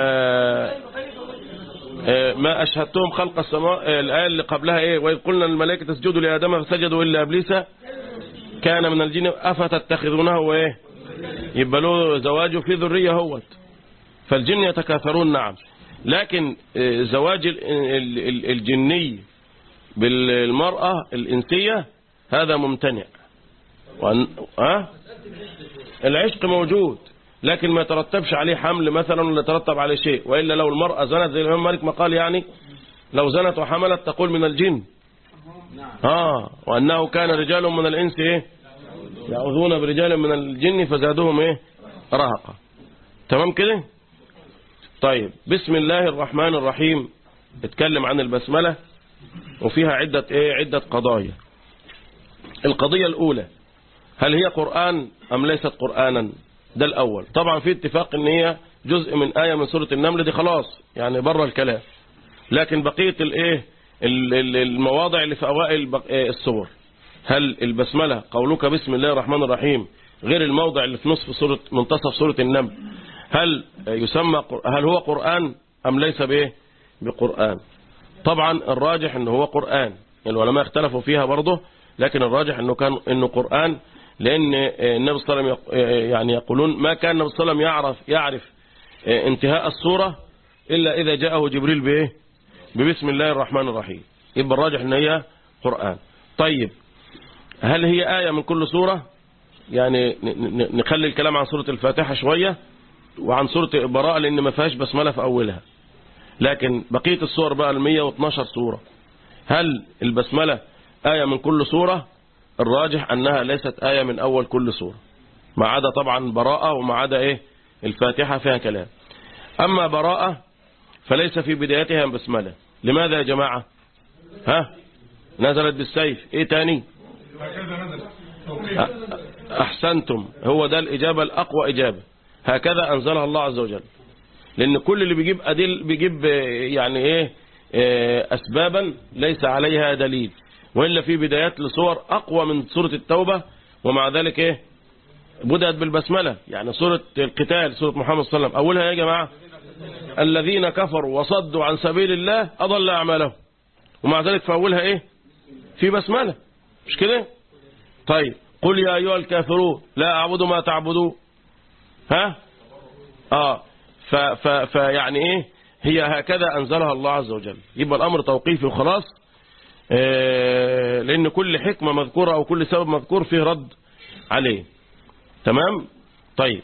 آه، ما أشهدتهم خلق السماء آه، الآية اللي قبلها إيه وإذ قلنا للملائكة اسجدوا لآدم فسجدوا إلا إبليس كان من الجن أفتتخذونه وإيه يبقى له زواجه في ذرية هوت فالجن يتكاثرون نعم لكن آه، زواج ال- ال- ال- الجني بالمرأة الإنسية هذا ممتنع وأن... ها؟ العشق موجود لكن ما يترتبش عليه حمل مثلا ولا يترتب عليه شيء وإلا لو المرأة زنت زي الإمام مالك ما قال يعني لو زنت وحملت تقول من الجن آه وأنه كان رجال من الإنس إيه يعوذون برجال من الجن فزادوهم إيه رهقا تمام كده طيب بسم الله الرحمن الرحيم اتكلم عن البسملة وفيها عدة إيه عدة قضايا القضية الأولى هل هي قرآن أم ليست قرآنا ده الأول طبعا في اتفاق ان هي جزء من آية من سورة النمل دي خلاص يعني بره الكلام لكن بقية الايه ال- ال- المواضع اللي في أوائل بق- آه، السور هل البسملة قولك بسم الله الرحمن الرحيم غير الموضع اللي في نصف سورة منتصف سورة النمل هل آه، يسمى قر- هل هو قرآن أم ليس بايه بقرآن طبعا الراجح انه هو قرآن العلماء اختلفوا فيها برضه لكن الراجح انه كان انه قرآن لان النبي صلى الله عليه وسلم يق- يعني يقولون ما كان النبي صلى الله عليه وسلم يعرف يعرف انتهاء السورة إلا إذا جاءه جبريل بإيه ببسم الله الرحمن الرحيم يبقى الراجح ان هي قرآن طيب هل هي آية من كل سورة يعني نخلي الكلام عن سورة الفاتحة شوية وعن سورة براءة لأن ما فيهاش بسملة في أولها لكن بقية السور بقى ال 112 سورة هل البسملة آية من كل سورة الراجح أنها ليست آية من أول كل سورة ما عدا طبعا براءة وما عدا إيه الفاتحة فيها كلام أما براءة فليس في بدايتها بسملة لماذا يا جماعة ها نزلت بالسيف ايه تاني احسنتم هو ده الاجابة الاقوى اجابة هكذا انزلها الله عز وجل لان كل اللي بيجيب ادل بيجيب يعني ايه اسبابا ليس عليها دليل وإلا في بدايات لصور أقوى من سورة التوبة ومع ذلك إيه بدأت بالبسملة يعني سورة القتال سورة محمد صلى الله عليه وسلم أولها يا جماعة الذين كفروا وصدوا عن سبيل الله أضل أعمالهم ومع ذلك في أولها إيه في بسملة مش كده طيب قل يا أيها الكافرون لا أعبد ما تعبدون ها آه ف ف فيعني إيه هي هكذا أنزلها الله عز وجل يبقى الأمر توقيفي وخلاص لأن كل حكمة مذكورة أو كل سبب مذكور فيه رد عليه تمام طيب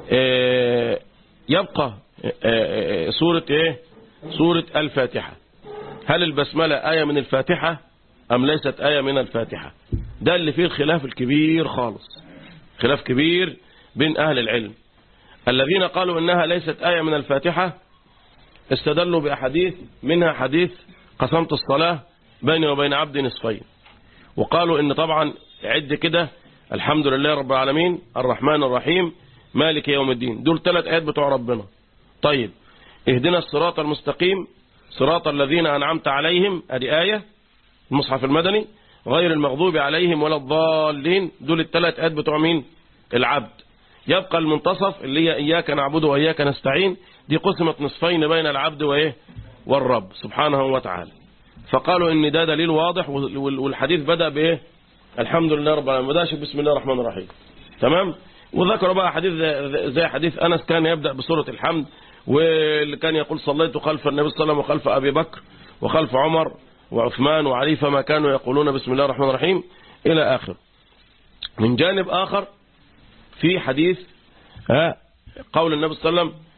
يبقى سورة إيه سورة الفاتحة هل البسملة آية من الفاتحة أم ليست آية من الفاتحة ده اللي فيه الخلاف الكبير خالص خلاف كبير بين أهل العلم الذين قالوا إنها ليست آية من الفاتحة استدلوا بأحاديث منها حديث قسمت الصلاة بيني وبين عبد نصفين وقالوا إن طبعا عد كده الحمد لله رب العالمين الرحمن الرحيم مالك يوم الدين دول ثلاث آيات بتوع ربنا طيب اهدنا الصراط المستقيم صراط الذين أنعمت عليهم ادي آية المصحف المدني غير المغضوب عليهم ولا الضالين دول الثلاث آيات بتوع مين العبد يبقى المنتصف اللي هي إياك نعبد وإياك نستعين دي قسمت نصفين بين العبد وإيه والرب سبحانه وتعالى فقالوا ان ده دليل واضح والحديث بدأ بإيه الحمد لله رب العالمين بدأش بسم الله الرحمن الرحيم تمام وذكروا بقى حديث زي حديث أنس كان يبدأ بسورة الحمد واللي كان يقول صليت خلف النبي صلى الله عليه وسلم وخلف أبي بكر وخلف عمر وعثمان وعلي فما كانوا يقولون بسم الله الرحمن الرحيم إلى آخر من جانب آخر في حديث قول النبي صلى الله عليه وسلم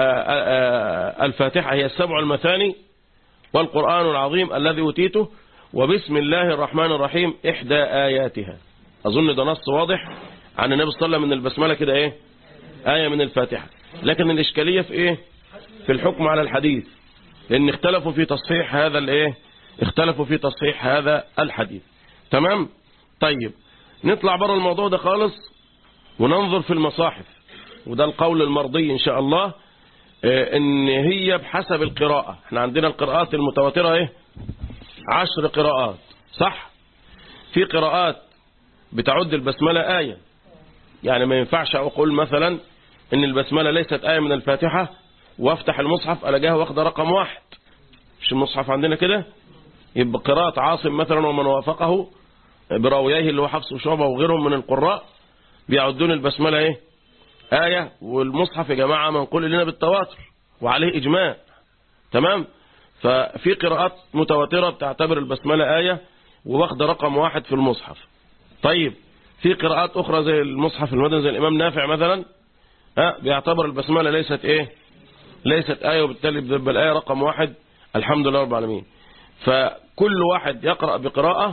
الفاتحة هي السبع المثاني والقرآن العظيم الذي أوتيته وبسم الله الرحمن الرحيم إحدى آياتها أظن ده نص واضح عن النبي صلى الله عليه وسلم من البسملة كده إيه آية من الفاتحة لكن الإشكالية في إيه في الحكم على الحديث لأن اختلفوا في تصحيح هذا الإيه اختلفوا في تصحيح هذا الحديث تمام طيب نطلع بره الموضوع ده خالص وننظر في المصاحف وده القول المرضي إن شاء الله ان هي بحسب القراءة احنا عندنا القراءات المتواترة ايه عشر قراءات صح في قراءات بتعد البسملة آية يعني ما ينفعش أقول مثلا ان البسملة ليست آية من الفاتحة وافتح المصحف ألاقيها واخدة رقم واحد مش المصحف عندنا كده يبقى قراءة عاصم مثلا ومن وافقه براويه اللي هو حفص وشعبة وغيرهم من القراء بيعدون البسملة ايه آية والمصحف يا جماعة منقول لنا بالتواتر وعليه إجماع تمام ففي قراءات متواترة بتعتبر البسملة آية واخده رقم واحد في المصحف طيب في قراءات أخرى زي المصحف المدني زي الإمام نافع مثلا ها بيعتبر البسملة ليست إيه ليست آية وبالتالي بتبقى الآية رقم واحد الحمد لله رب العالمين فكل واحد يقرأ بقراءة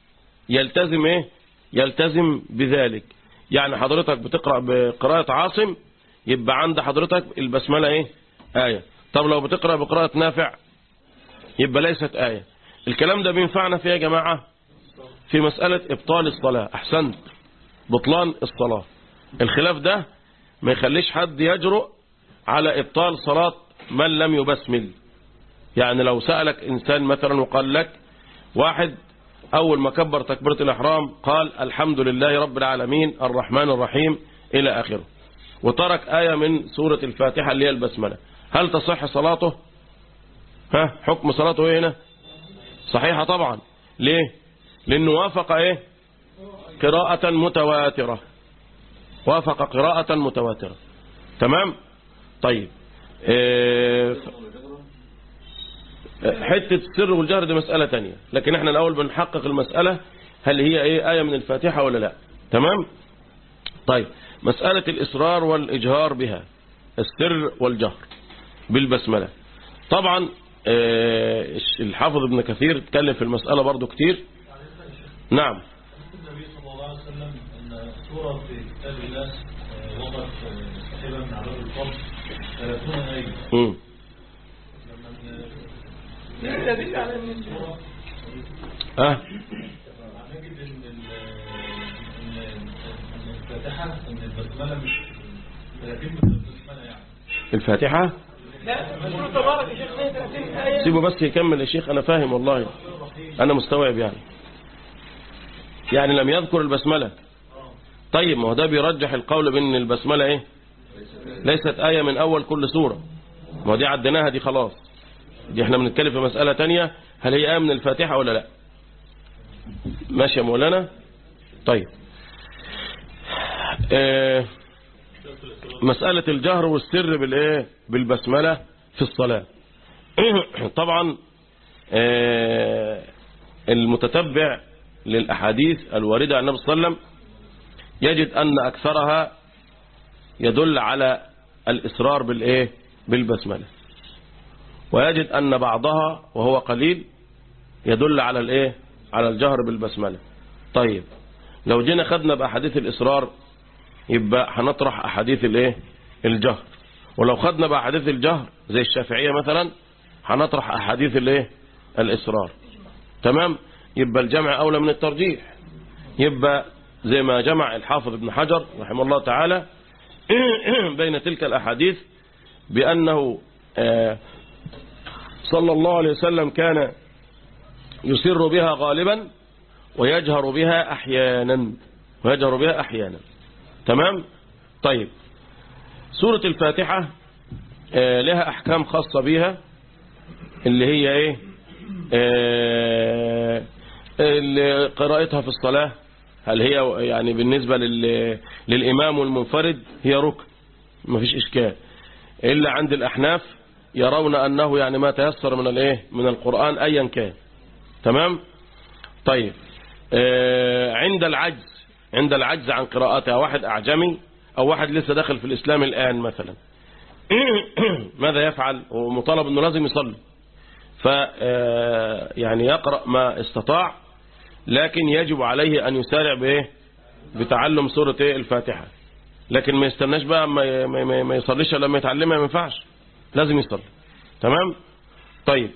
يلتزم إيه يلتزم بذلك يعني حضرتك بتقرأ بقراءة عاصم يبقى عند حضرتك البسملة ايه آية طب لو بتقرأ بقراءة نافع يبقى ليست آية الكلام ده بينفعنا فيه يا جماعة في مسألة إبطال الصلاة أحسنت بطلان الصلاة الخلاف ده ما يخليش حد يجرؤ على إبطال صلاة من لم يبسمل يعني لو سألك إنسان مثلا وقال لك واحد أول ما كبر تكبيرة الإحرام قال الحمد لله رب العالمين الرحمن الرحيم إلى آخره وترك آية من سورة الفاتحة اللي هي البسملة هل تصح صلاته ها حكم صلاته ايه هنا صحيحة طبعا ليه لأنه وافق ايه قراءة متواترة وافق قراءة متواترة تمام طيب آه، حتة السر والجهر دي مسألة تانية لكن احنا الأول بنحقق المسألة هل هي ايه آية من الفاتحة ولا لا تمام طيب مسألة الإصرار والإجهار بها السر والجهر بالبسملة طبعا آه، الحافظ ابن كثير اتكلم في المسألة برضو كتير نعم النبي صلى الله عليه وسلم أن سورة في كتاب الله آه، وضعت آه، صاحبا من عذاب القبر 30 آية مم. السورة اه نجد إن ال- إن إن الفاتحة إن البسملة مش 30 من البسملة يعني الفاتحة سيبه بس يكمل يا شيخ أنا فاهم والله أنا مستوعب يعني يعني لم يذكر البسملة طيب ما هو ده بيرجح القول بأن البسملة إيه ليست آية من أول كل سورة ما هو دي عديناها دي خلاص دي احنا بنتكلم في مسألة تانية هل هي آية من الفاتحة ولا لا ماشي يا مولانا طيب آه مسألة الجهر والسر بالإيه بالبسملة في الصلاة طبعا آه، المتتبع للأحاديث الواردة عن النبي صلى الله عليه وسلم يجد أن أكثرها يدل على الإصرار بالإيه بالبسملة ويجد أن بعضها وهو قليل يدل على الإيه على الجهر بالبسملة طيب لو جينا خدنا بأحاديث الإصرار يبقى هنطرح أحاديث الإيه الجهر ولو خدنا بأحاديث الجهر زي الشافعية مثلا هنطرح أحاديث الإيه الإصرار تمام يبقى الجمع أولى من الترجيح يبقى زي ما جمع الحافظ ابن حجر رحمه الله تعالى بين تلك الأحاديث بأنه آه، صلى الله عليه وسلم كان يسر بها غالبا ويجهر بها أحيانا ويجهر بها أحيانا تمام طيب سورة الفاتحة آه، لها أحكام خاصة بها اللي هي إيه آه، اللي قراءتها في الصلاة هل هي يعني بالنسبة لل- للإمام والمنفرد هي ركن مفيش إشكال إلا عند الأحناف يرون أنه يعني ما تيسر من الإيه من القرآن أيا كان تمام طيب آه، عند العجز عند العجز عن قراءتها واحد أعجمي أو واحد لسه داخل في الإسلام الآن مثلا ماذا يفعل ومطالب أنه لازم يصلي ف آه، يعني يقرأ ما استطاع لكن يجب عليه أن يسارع بإيه بتعلم سورة إيه الفاتحة لكن ما يستناش بقى ما ما- ما- ما يصليش إلا لما يتعلمها ما ينفعش لازم يصلي تمام طيب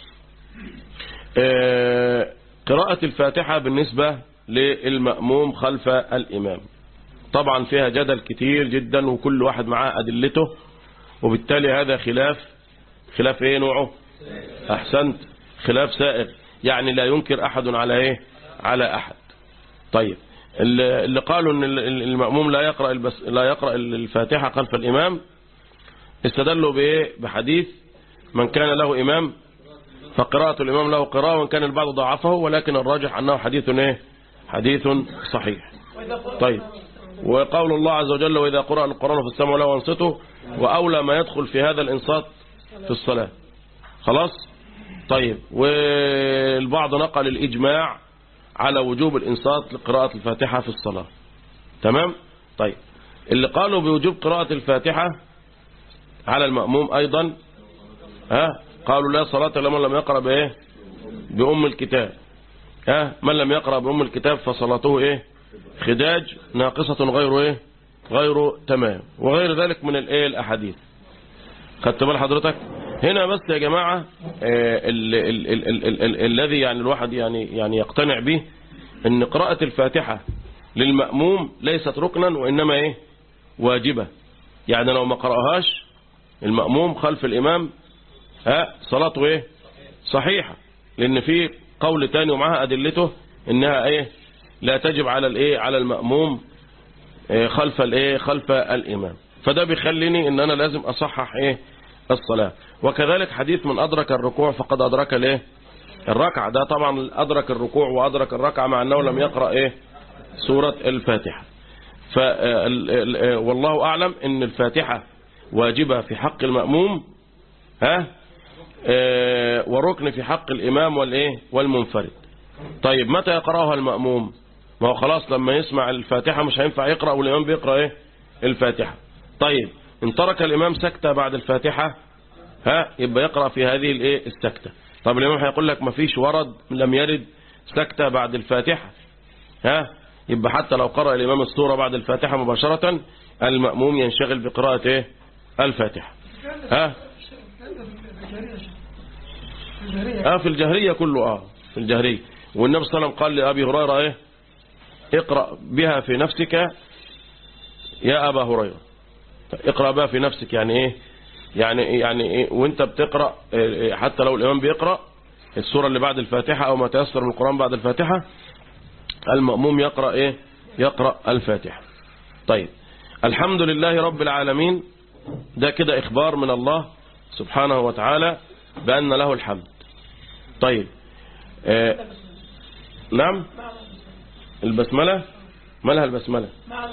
آه، قراءة الفاتحة بالنسبة للمأموم خلف الإمام طبعا فيها جدل كتير جدا وكل واحد معاه أدلته وبالتالي هذا خلاف خلاف ايه نوعه أحسنت خلاف سائغ يعني لا ينكر أحد على ايه على أحد طيب اللي اللي قالوا ان ال- ال- المأموم لا يقرأ البس لا يقرأ الفاتحة خلف الإمام استدلوا بايه بحديث من كان له إمام فقراءة الإمام له قراءة وإن كان البعض ضعفه ولكن الراجح أنه حديث ايه حديث صحيح طيب وقول الله عز وجل وإذا قرأ القرآن في السماء له وانصته وأولى ما يدخل في هذا الإنصات في الصلاة خلاص طيب والبعض نقل الإجماع على وجوب الإنصات لقراءة الفاتحة في الصلاة تمام طيب اللي قالوا بوجوب قراءة الفاتحة على المأموم أيضا ها قالوا لا صلاة لمن لم يقرأ بإيه بأم الكتاب ها من لم يقرأ بأم الكتاب فصلاته إيه خداج ناقصة غير إيه غير تمام وغير ذلك من الإيه الأحاديث خدت بال حضرتك هنا بس يا جماعة آه، ال- ال- ال- ال- ال- ال- الذي يعني الواحد يعني يعني يقتنع به ان قراءة الفاتحة للمأموم ليست ركنا وإنما إيه واجبة يعني لو ما قرأهاش المأموم خلف الإمام ها صلاته إيه صحيحة لأن في قول تاني ومعها أدلته إنها إيه لا تجب على الإيه على المأموم إيه خلف الإيه خلف الإمام فده بيخليني إن أنا لازم أصحح إيه الصلاة وكذلك حديث من أدرك الركوع فقد أدرك الإيه الركعة ده طبعا أدرك الركوع وأدرك الركعة مع أنه لم يقرأ إيه سورة الفاتحة ف والله أعلم أن الفاتحة واجبة في حق المأموم ها آه، وركن في حق الإمام والإيه والمنفرد طيب متى يقرأها المأموم ما هو خلاص لما يسمع الفاتحة مش هينفع يقرأ والإمام بيقرأ إيه الفاتحة طيب إن ترك الإمام سكتة بعد الفاتحة ها يبقى يقرأ في هذه الإيه السكتة طب الإمام هيقول لك ما فيش ورد لم يرد سكتة بعد الفاتحة ها يبقى حتى لو قرأ الإمام السورة بعد الفاتحة مباشرة المأموم ينشغل بقراءة إيه الفاتحة ها اه في الجهرية كله اه في الجهرية والنبي صلى الله عليه وسلم قال لأبي هريرة ايه اقرأ بها في نفسك يا أبا هريرة اقرأ بها في نفسك يعني ايه يعني يعني إيه وانت بتقرأ إيه حتى لو الإمام بيقرأ السورة اللي بعد الفاتحة أو ما تيسر من القرآن بعد الفاتحة المأموم يقرأ ايه يقرأ الفاتحة طيب الحمد لله رب العالمين ده كده إخبار من الله سبحانه وتعالى بأن له الحمد طيب آه نعم البسملة مالها البسملة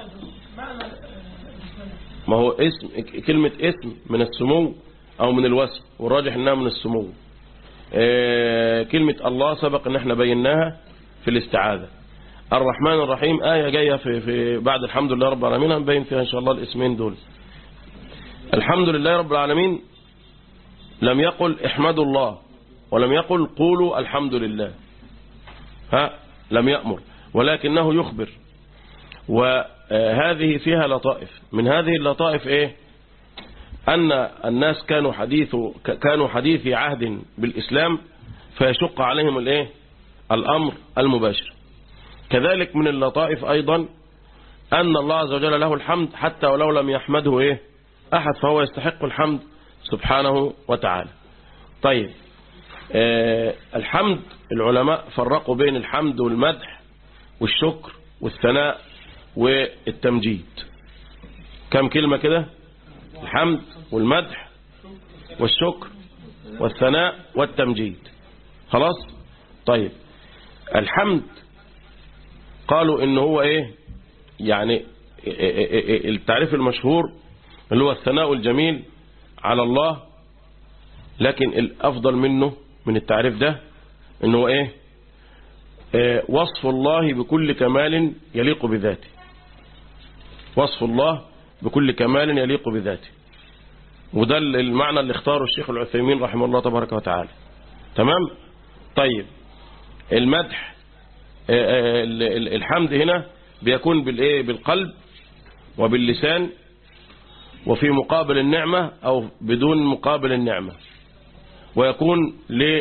ما هو اسم كلمة اسم من السمو أو من الوصف والراجح إنها من السمو آه كلمة الله سبق إن احنا بيناها في الاستعاذة الرحمن الرحيم آية جاية في, في بعد الحمد لله رب العالمين هنبين فيها إن شاء الله الاسمين دول الحمد لله رب العالمين لم يقل احمدوا الله ولم يقل قولوا الحمد لله ها لم يأمر ولكنه يخبر وهذه فيها لطائف من هذه اللطائف ايه أن الناس كانوا حديث كانوا حديثي عهد بالإسلام فيشق عليهم الايه الأمر المباشر كذلك من اللطائف أيضا أن الله عز وجل له الحمد حتى ولو لم يحمده إيه أحد فهو يستحق الحمد سبحانه وتعالى طيب آه الحمد العلماء فرقوا بين الحمد والمدح والشكر والثناء والتمجيد كم كلمة كده الحمد والمدح والشكر والثناء والتمجيد خلاص طيب الحمد قالوا ان هو ايه يعني التعريف المشهور اللي هو الثناء الجميل على الله لكن الافضل منه من التعريف ده انه هو ايه اه وصف الله بكل كمال يليق بذاته وصف الله بكل كمال يليق بذاته وده المعنى اللي اختاره الشيخ العثيمين رحمه الله تبارك وتعالى تمام طيب المدح الحمد هنا بيكون بالايه بالقلب وباللسان وفي مقابل النعمة أو بدون مقابل النعمة ويكون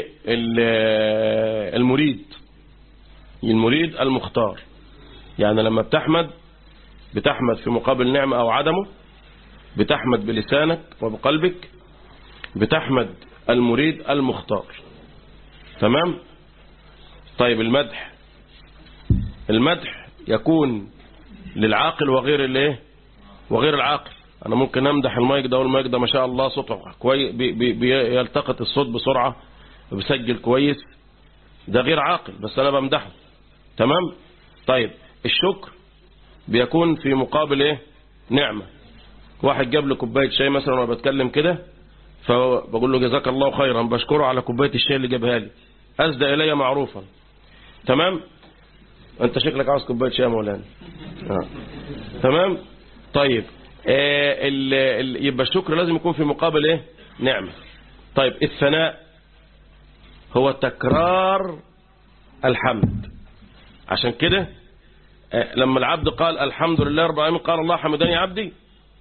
للمريد المريد المختار يعني لما بتحمد بتحمد في مقابل نعمة أو عدمه بتحمد بلسانك وبقلبك بتحمد المريد المختار تمام طيب المدح المدح يكون للعاقل وغير الايه وغير العاقل انا ممكن امدح المايك ده والمايك ده ما شاء الله صوته كويس بي بي بيلتقط الصوت بسرعة وبيسجل كويس ده غير عاقل بس انا بمدحه تمام طيب الشكر بيكون في مقابل ايه نعمة واحد جاب لي كوبايه شاي مثلا وانا بتكلم كده فبقول له جزاك الله خيرا بشكره على كوبايه الشاي اللي جابها لي اسدى الي معروفا تمام انت شكلك عاوز كوبايه شاي يا مولانا آه. تمام طيب آه ال ال يبقى الشكر لازم يكون في مقابل ايه نعمه طيب الثناء هو تكرار الحمد عشان كده آه لما العبد قال الحمد لله رب العالمين قال الله حمدني عبدي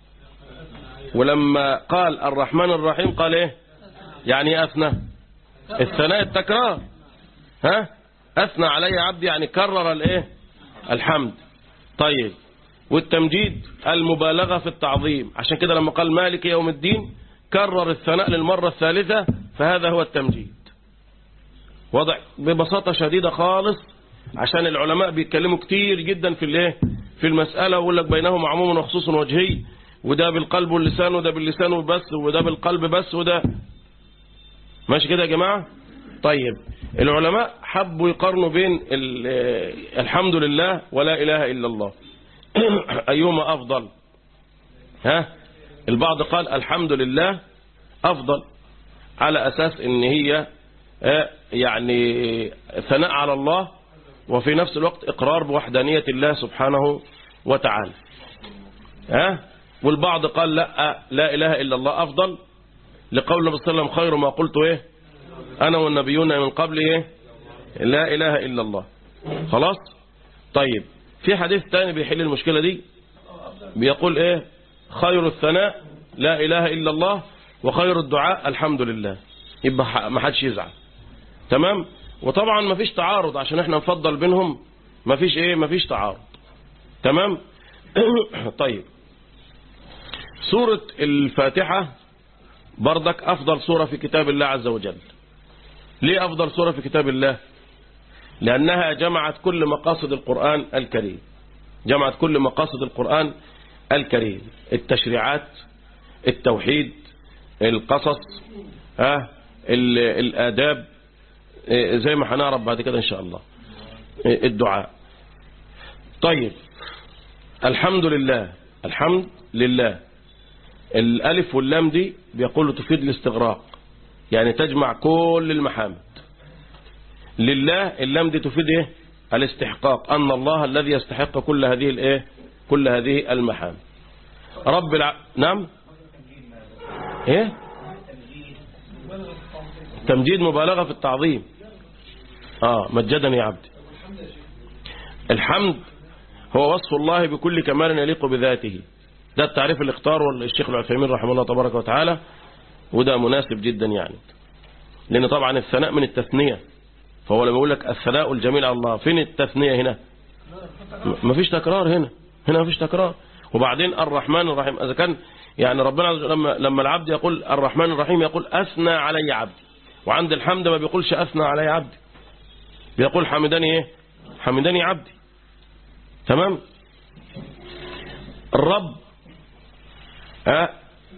ولما قال الرحمن الرحيم قال ايه يعني اثنى الثناء التكرار ها اثنى علي عبدي يعني كرر الايه الحمد طيب والتمجيد المبالغة في التعظيم عشان كده لما قال مالك يوم الدين كرر الثناء للمرة الثالثة فهذا هو التمجيد وضع ببساطة شديدة خالص عشان العلماء بيتكلموا كتير جدا في الايه في المسألة ويقول لك بينهم عموم وخصوص وجهي وده بالقلب واللسان وده باللسان وبس وده بالقلب بس وده ماشي كده يا جماعة طيب العلماء حبوا يقارنوا بين الحمد لله ولا إله إلا الله أيهما أفضل ها البعض قال الحمد لله أفضل على أساس ان هي آه، يعني ثناء على الله وفي نفس الوقت إقرار بوحدانية الله سبحانه وتعالى ها والبعض قال لا لا إله إلا الله أفضل لقول النبي صلى الله عليه وسلم خير ما قلت إيه أنا والنبيون من قبل إيه لا إله إلا الله خلاص طيب في حديث تاني بيحل المشكلة دي بيقول إيه خير الثناء لا إله إلا الله وخير الدعاء الحمد لله يبقى ما حدش يزعل تمام وطبعا ما فيش تعارض عشان احنا نفضل بينهم ما فيش ايه ما فيش تعارض تمام طيب سورة الفاتحة بردك أفضل سورة في كتاب الله عز وجل ليه أفضل سورة في كتاب الله لأنها جمعت كل مقاصد القرآن الكريم جمعت كل مقاصد القرآن الكريم التشريعات التوحيد القصص ها ال- الآداب إيه، زي ما هنعرف بعد كده إن شاء الله إيه، الدعاء طيب الحمد لله الحمد لله الألف واللام دي بيقولوا تفيد الاستغراق يعني تجمع كل المحامد لله اللام دي تفيد ايه الاستحقاق أن الله الذي يستحق كل هذه الايه كل هذه المحامد رب الع... نعم ايه تمجيد مبالغة في التعظيم اه مجدني يا عبدي الحمد هو وصف الله بكل كمال يليق بذاته ده التعريف اللي اختاره الشيخ العثيمين رحمه الله تبارك وتعالى وده مناسب جدا يعني لأن طبعا الثناء من التثنية فهو لما يقول لك الثناء الجميل على الله فين التثنية هنا م- مفيش تكرار هنا هنا مفيش تكرار وبعدين الرحمن الرحيم إذا كان يعني ربنا عز وجل لما, لما العبد يقول الرحمن الرحيم يقول أثنى علي عبدي وعند الحمد ما بيقولش أثنى علي عبدي بيقول حمدني ايه حمدني عبدي تمام الرب ها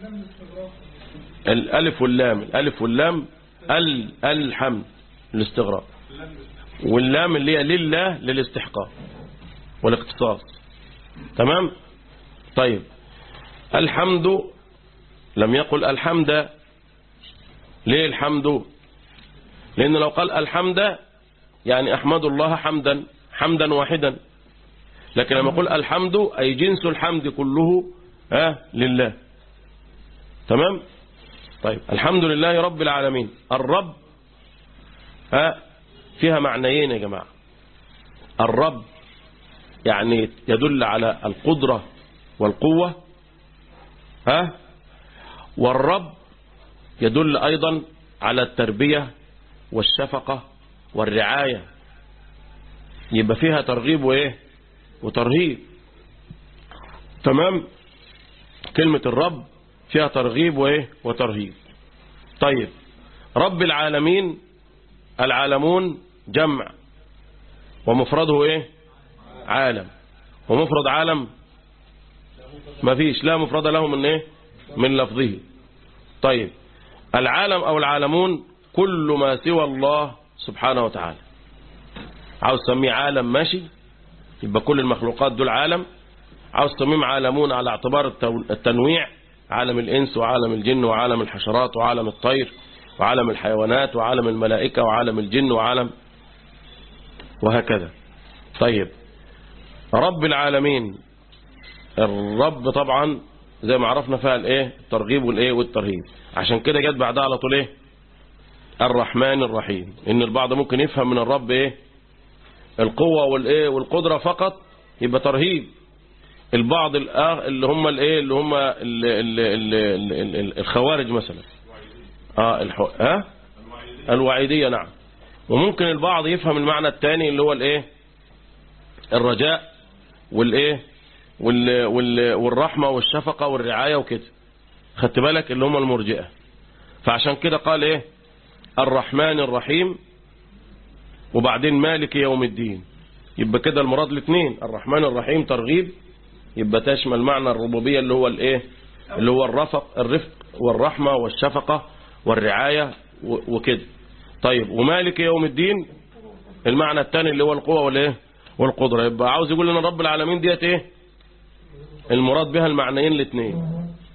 الالف واللام الالف واللام ال الحمد الاستغراق واللام اللي هي لله للاستحقاق والاختصاص تمام طيب الحمد لم يقل الحمد ليه الحمد لأنه لو قال الحمد يعني أحمد الله حمدا حمدا واحدا لكن لما يقول الحمد أي جنس الحمد كله ها لله تمام طيب الحمد لله رب العالمين الرب ها فيها معنيين يا جماعة الرب يعني يدل على القدرة والقوة ها والرب يدل أيضا على التربية والشفقة والرعاية يبقى فيها ترغيب وإيه وترهيب تمام كلمة الرب فيها ترغيب وإيه وترهيب طيب رب العالمين العالمون جمع ومفرده إيه عالم ومفرد عالم ما فيش لا مفرد له من إيه من لفظه طيب العالم أو العالمون كل ما سوى الله سبحانه وتعالى عاوز تسميه عالم ماشي يبقى كل المخلوقات دول عالم عاوز تسميهم عالمون على اعتبار التو- التنويع عالم الإنس وعالم الجن وعالم الحشرات وعالم الطير وعالم الحيوانات وعالم الملائكة وعالم الجن وعالم وهكذا طيب رب العالمين الرب طبعا زي ما عرفنا فيها الايه الترغيب والايه والترهيب عشان كده جت بعدها على طول ايه الرحمن الرحيم ان البعض ممكن يفهم من الرب ايه القوة والايه والقدرة فقط يبقى ترهيب البعض الآخ اللي هم الايه اللي هم ال- ال- ال- ال- ال- الخوارج مثلا اه الح... ها الوعيدية نعم وممكن البعض يفهم المعنى الثاني اللي هو الايه الرجاء والايه وال... وال... والرحمة والشفقة والرعاية وكده خدت بالك اللي هم المرجئة فعشان كده قال ايه الرحمن الرحيم وبعدين مالك يوم الدين يبقى كده المراد الاثنين الرحمن الرحيم ترغيب يبقى تشمل معنى الربوبية اللي هو الايه اللي هو الرفق الرفق والرحمة والشفقة والرعاية و- وكده طيب ومالك يوم الدين المعنى الثاني اللي هو القوة والايه والقدرة يبقى عاوز يقول لنا رب العالمين ديت ايه المراد بها المعنيين الاثنين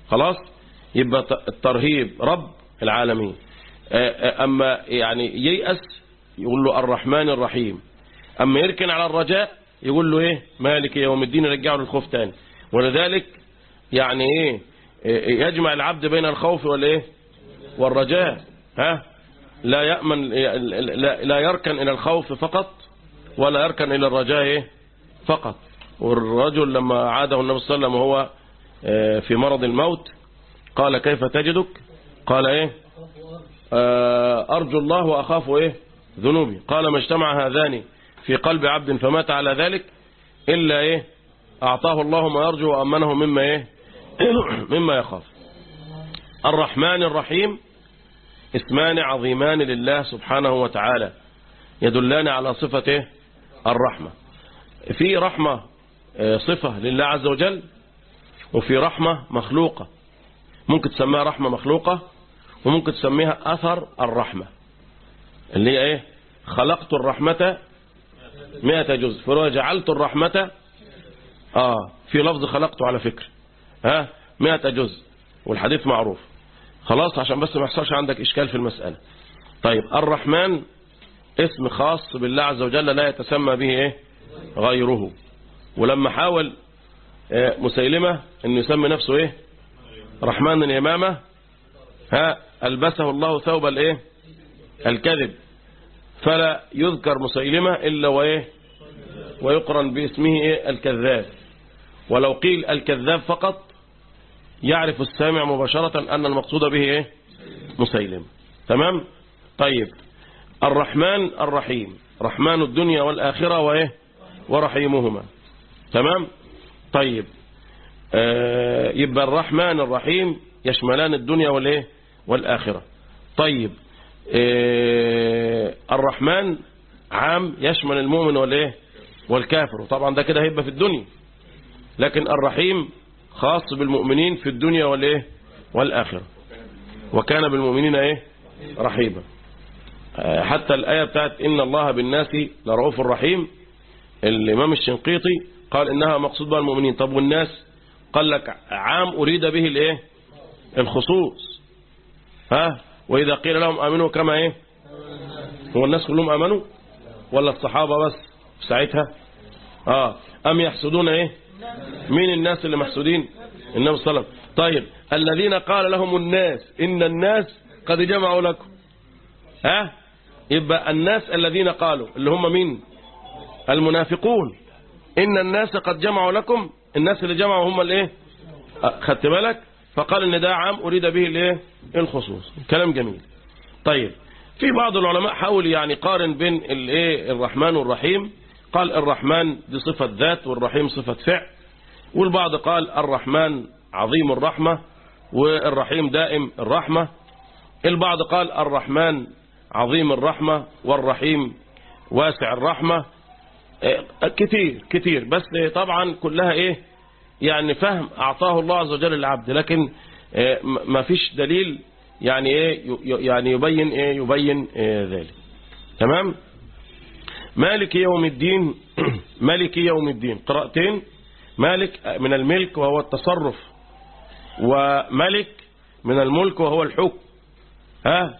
خلاص يبقى ت- الترهيب رب العالمين آه، آه، أما يعني ييأس يقول له الرحمن الرحيم أما يركن على الرجاء يقول له إيه مالك يوم الدين يرجعه للخوف تاني ولذلك يعني إيه إيه، يجمع العبد بين الخوف والإيه والرجاء ها لا يأمن لا, لا يركن إلى الخوف فقط ولا يركن إلى الرجاء إيه؟ فقط والرجل لما عاده النبي صلى الله عليه وسلم وهو آه، في مرض الموت قال كيف تجدك قال إيه آه، أرجو الله وأخاف إيه ذنوبي قال ما اجتمع هذان في قلب عبد فمات على ذلك إلا إيه أعطاه الله ما يرجو وأمنه مما إيه مما يخاف الرحمن الرحيم اسمان عظيمان لله سبحانه وتعالى يدلان على صفة إيه؟ الرحمة في رحمة آه، صفة لله عز وجل وفي رحمة مخلوقة ممكن تسميها رحمة مخلوقة وممكن تسميها أثر الرحمة اللي هي إيه خلقت الرحمة مئة جزء فلو جعلت الرحمة آه في لفظ خلقته على فكرة ها مئة جزء والحديث معروف خلاص عشان بس ما يحصلش عندك إشكال في المسألة طيب الرحمن اسم خاص بالله عز وجل لا يتسمى به إيه غيره ولما حاول آه، مسيلمة أن يسمي نفسه إيه رحمن اليمامة ها ألبسه الله ثوب الإيه الكذب فلا يذكر مسيلمة إلا وإيه ويقرن باسمه إيه الكذاب ولو قيل الكذاب فقط يعرف السامع مباشرة أن المقصود به إيه مسيلم تمام طيب الرحمن الرحيم رحمن الدنيا والآخرة وإيه ورحيمهما تمام طيب آه يبقى الرحمن الرحيم يشملان الدنيا والإيه والآخرة طيب آه الرحمن عام يشمل المؤمن والإيه والكافر وطبعا ده كده هيبقى في الدنيا لكن الرحيم خاص بالمؤمنين في الدنيا والإيه والآخرة وكان بالمؤمنين إيه رحيما آه، حتى الآية بتاعت إن الله بالناس لرؤوف رحيم الإمام الشنقيطي قال إنها مقصود بها المؤمنين طب والناس قال لك عام أريد به الإيه الخصوص ها وإذا قيل لهم آمنوا كما إيه هو الناس كلهم آمنوا ولا الصحابة بس في ساعتها آه أم يحسدون إيه مين الناس اللي محسودين النبي صلى الله عليه وسلم طيب الذين قال لهم الناس إن الناس قد جمعوا لكم ها يبقى الناس الذين قالوا اللي هم مين المنافقون إن الناس قد جمعوا لكم الناس اللي جمعوا هم الايه أه، خدت بالك فقال ان ده عام أريد به الايه الخصوص كلام جميل طيب في بعض العلماء حاول يعني قارن بين الايه الرحمن والرحيم قال الرحمن دي صفة ذات والرحيم صفة فعل والبعض قال الرحمن عظيم الرحمة والرحيم دائم الرحمة البعض قال الرحمن عظيم الرحمة والرحيم واسع الرحمة آه، كتير كتير بس طبعا كلها ايه يعني فهم اعطاه الله عز وجل للعبد لكن آه، م- ما فيش دليل يعني ايه ي- يعني يبين ايه يبين إيه ذلك تمام مالك يوم الدين مالك يوم الدين قراءتين مالك من الملك وهو التصرف وملك من الملك وهو الحكم ها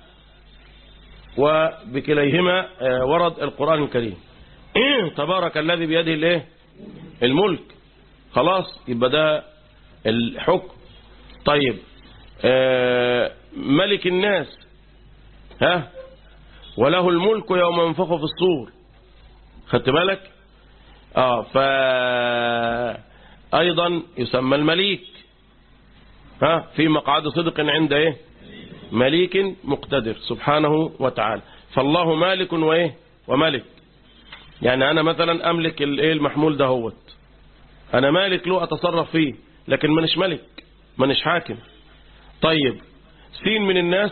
وبكليهما آه، ورد القرآن الكريم تبارك الذي بيده الايه الملك خلاص يبقى ده الحكم طيب آه، ملك الناس ها وله الملك يوم ينفخ في الصور خدت بالك اه ف ايضا يسمى المليك ها في مقعد صدق عند ايه مليك مقتدر سبحانه وتعالى فالله مالك وايه وملك يعني انا مثلا املك الايه المحمول ده هوت انا مالك له اتصرف فيه لكن مانيش ملك مانيش حاكم طيب سين من الناس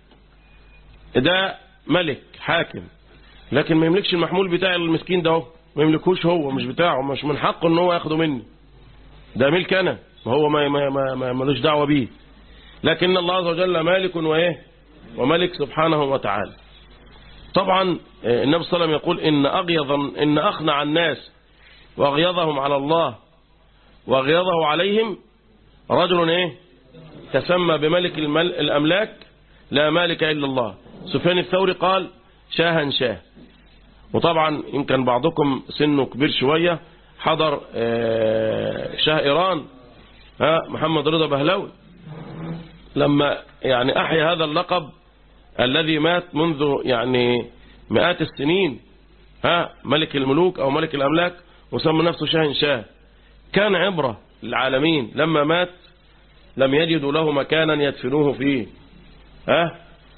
ده ملك حاكم لكن ما يملكش المحمول بتاع المسكين ده هو ما يملكوش هو مش بتاعه مش من حقه ان هو ياخده مني ده ملك انا ما هو ما ما ما ما- ملوش دعوه بيه لكن الله عز وجل مالك وايه وملك سبحانه وتعالى طبعا آه، النبي صلى الله عليه وسلم يقول ان اغيظ ان اخنع الناس واغيظهم على الله واغيظه عليهم رجل ايه تسمى بملك المل... الأملاك لا مالك إلا الله سفيان الثوري قال شاها شاه وطبعا يمكن بعضكم سنه كبير شوية حضر آه، شاه إيران ها محمد رضا بهلوي لما يعني أحيا هذا اللقب الذي مات منذ يعني مئات السنين ها ملك الملوك أو ملك الأملاك وسمى نفسه شاه شاه كان عبرة للعالمين لما مات لم يجدوا له مكانا يدفنوه فيه ها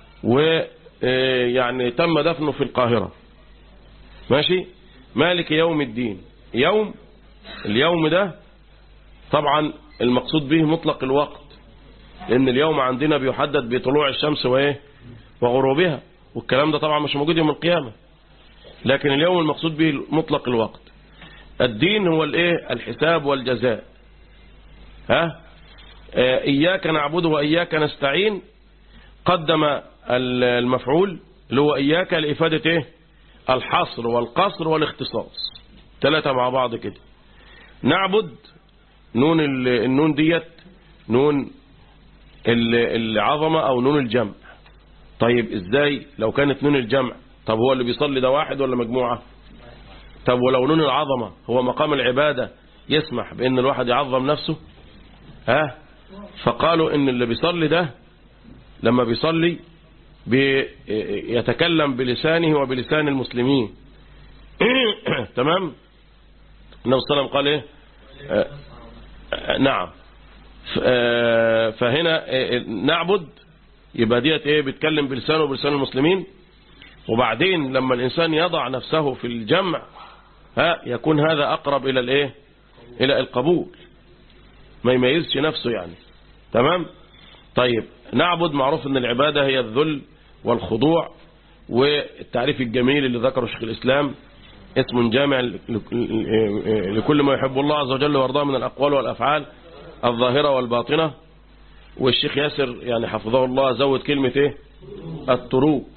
ويعني تم دفنه في القاهرة ماشي مالك يوم الدين يوم اليوم ده طبعا المقصود به مطلق الوقت لأن اليوم عندنا بيحدد بطلوع الشمس وإيه وغروبها والكلام ده طبعا مش موجود يوم القيامة لكن اليوم المقصود به مطلق الوقت الدين هو الايه الحساب والجزاء ها آه، إياك نعبد وإياك نستعين قدم المفعول اللي هو إياك لإفادة إيه الحصر والقصر والاختصاص ثلاثة مع بعض كده نعبد نون ال- النون ديت نون ال- العظمة أو نون الجمع طيب إزاي لو كانت نون الجمع طب هو اللي بيصلي ده واحد ولا مجموعة طب ولو نون العظمة هو مقام العبادة يسمح بأن الواحد يعظم نفسه ها فقالوا ان اللي بيصلي ده لما بيصلي بي يتكلم بلسانه وبلسان المسلمين تمام النبي صلى الله عليه وسلم قال ايه آه، آه، نعم ف- آه، فهنا آه، نعبد يبقى ديت ايه بيتكلم بلسانه وبلسان المسلمين وبعدين لما الانسان يضع نفسه في الجمع ها يكون هذا اقرب الى الايه الى القبول ما يميزش نفسه يعني تمام طيب نعبد معروف ان العبادة هي الذل والخضوع والتعريف الجميل اللي ذكره شيخ الإسلام اسم جامع لكل ما يحب الله عز وجل ويرضاه من الأقوال والأفعال الظاهرة والباطنة والشيخ ياسر يعني حفظه الله زود كلمة ايه التروك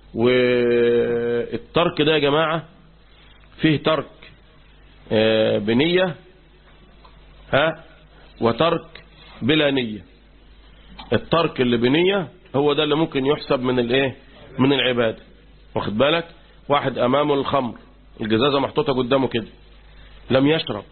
والترك ده يا جماعة فيه ترك آه، بنية ها وترك بلا نية الترك اللي بنية هو ده اللي ممكن يحسب من الايه من العبادة واخد بالك واحد امامه الخمر الجزازة محطوطة قدامه كده لم يشرب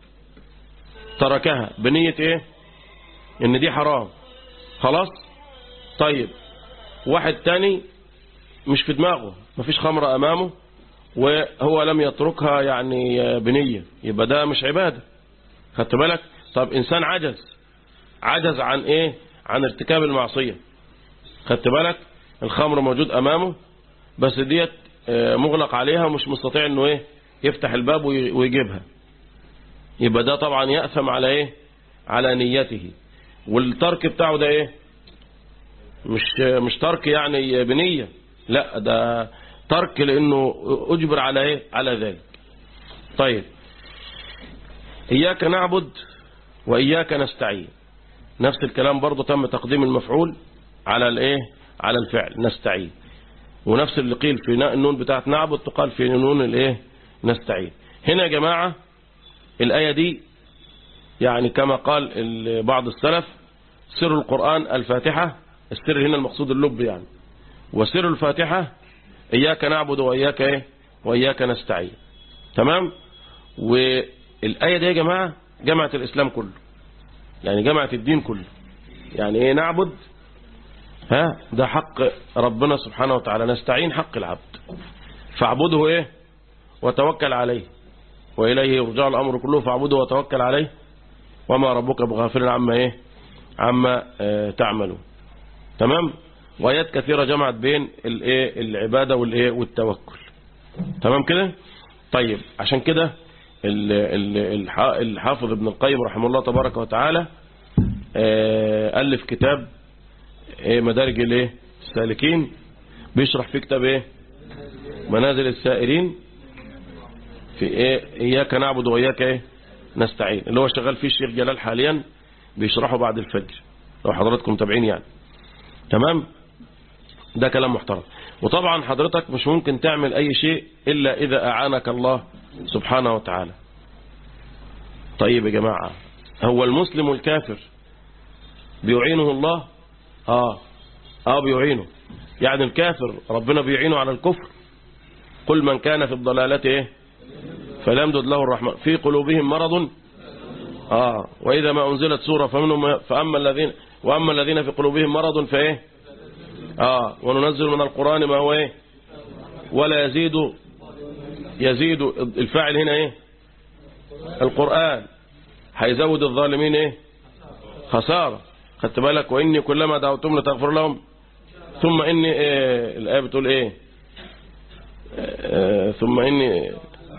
تركها بنية ايه ان دي حرام خلاص طيب واحد تاني مش في دماغه مفيش خمر امامه وهو لم يتركها يعني بنية يبقى ده مش عبادة خدت بالك طب انسان عجز عجز عن ايه عن ارتكاب المعصية خدت بالك الخمر موجود امامه بس ديت آه، مغلق عليها ومش مستطيع انه ايه يفتح الباب وي- ويجيبها يبقى ده طبعا يأثم على ايه على نيته والترك بتاعه ده ايه مش مش ترك يعني بنية لا ده ترك لانه اجبر على ايه على ذلك طيب اياك نعبد واياك نستعين نفس الكلام برضه تم تقديم المفعول على الايه على الفعل نستعين ونفس اللي قيل في نا- النون بتاعت نعبد تقال في نون الايه نستعين هنا يا جماعة الآية دي يعني كما قال ال- بعض السلف سر القرآن الفاتحة السر هنا المقصود اللب يعني وسر الفاتحة إياك نعبد وإياك إيه وإياك نستعين تمام والآية دي يا جماعة جمعت الإسلام كله يعني جمعت الدين كله يعني إيه نعبد ها ده حق ربنا سبحانه وتعالى نستعين حق العبد فاعبده إيه وتوكل عليه وإليه يرجع الأمر كله فاعبده وتوكل عليه وما ربك بغافل عما إيه عما آه تعملون تمام وآيات كثيرة جمعت بين الايه العبادة والايه والتوكل تمام كده طيب عشان كده ال- ال- الح- الحافظ ابن القيم رحمه الله تبارك وتعالى آه، ألف كتاب إيه مدارج الايه السالكين بيشرح في كتاب ايه منازل السائرين في ايه اياك نعبد واياك ايه نستعين اللي هو شغال فيه الشيخ جلال حاليا بيشرحه بعد الفجر لو حضراتكم متابعين يعني تمام ده كلام محترم وطبعا حضرتك مش ممكن تعمل اي شيء الا اذا اعانك الله سبحانه وتعالى طيب يا جماعة هو المسلم والكافر بيعينه الله اه اه بيعينه يعني الكافر ربنا بيعينه على الكفر قل من كان في الضلالة ايه فليمدد له الرحمن في قلوبهم مرض اه واذا ما انزلت سورة فمنهم فاما الذين واما الذين في قلوبهم مرض فايه اه وننزل من القرآن ما هو ايه ولا يزيد يزيد الفاعل هنا ايه القرآن هيزود الظالمين ايه خسارة خدت بالك واني كلما دعوتم لتغفر لهم ثم اني إيه الايه بتقول ايه آه ثم اني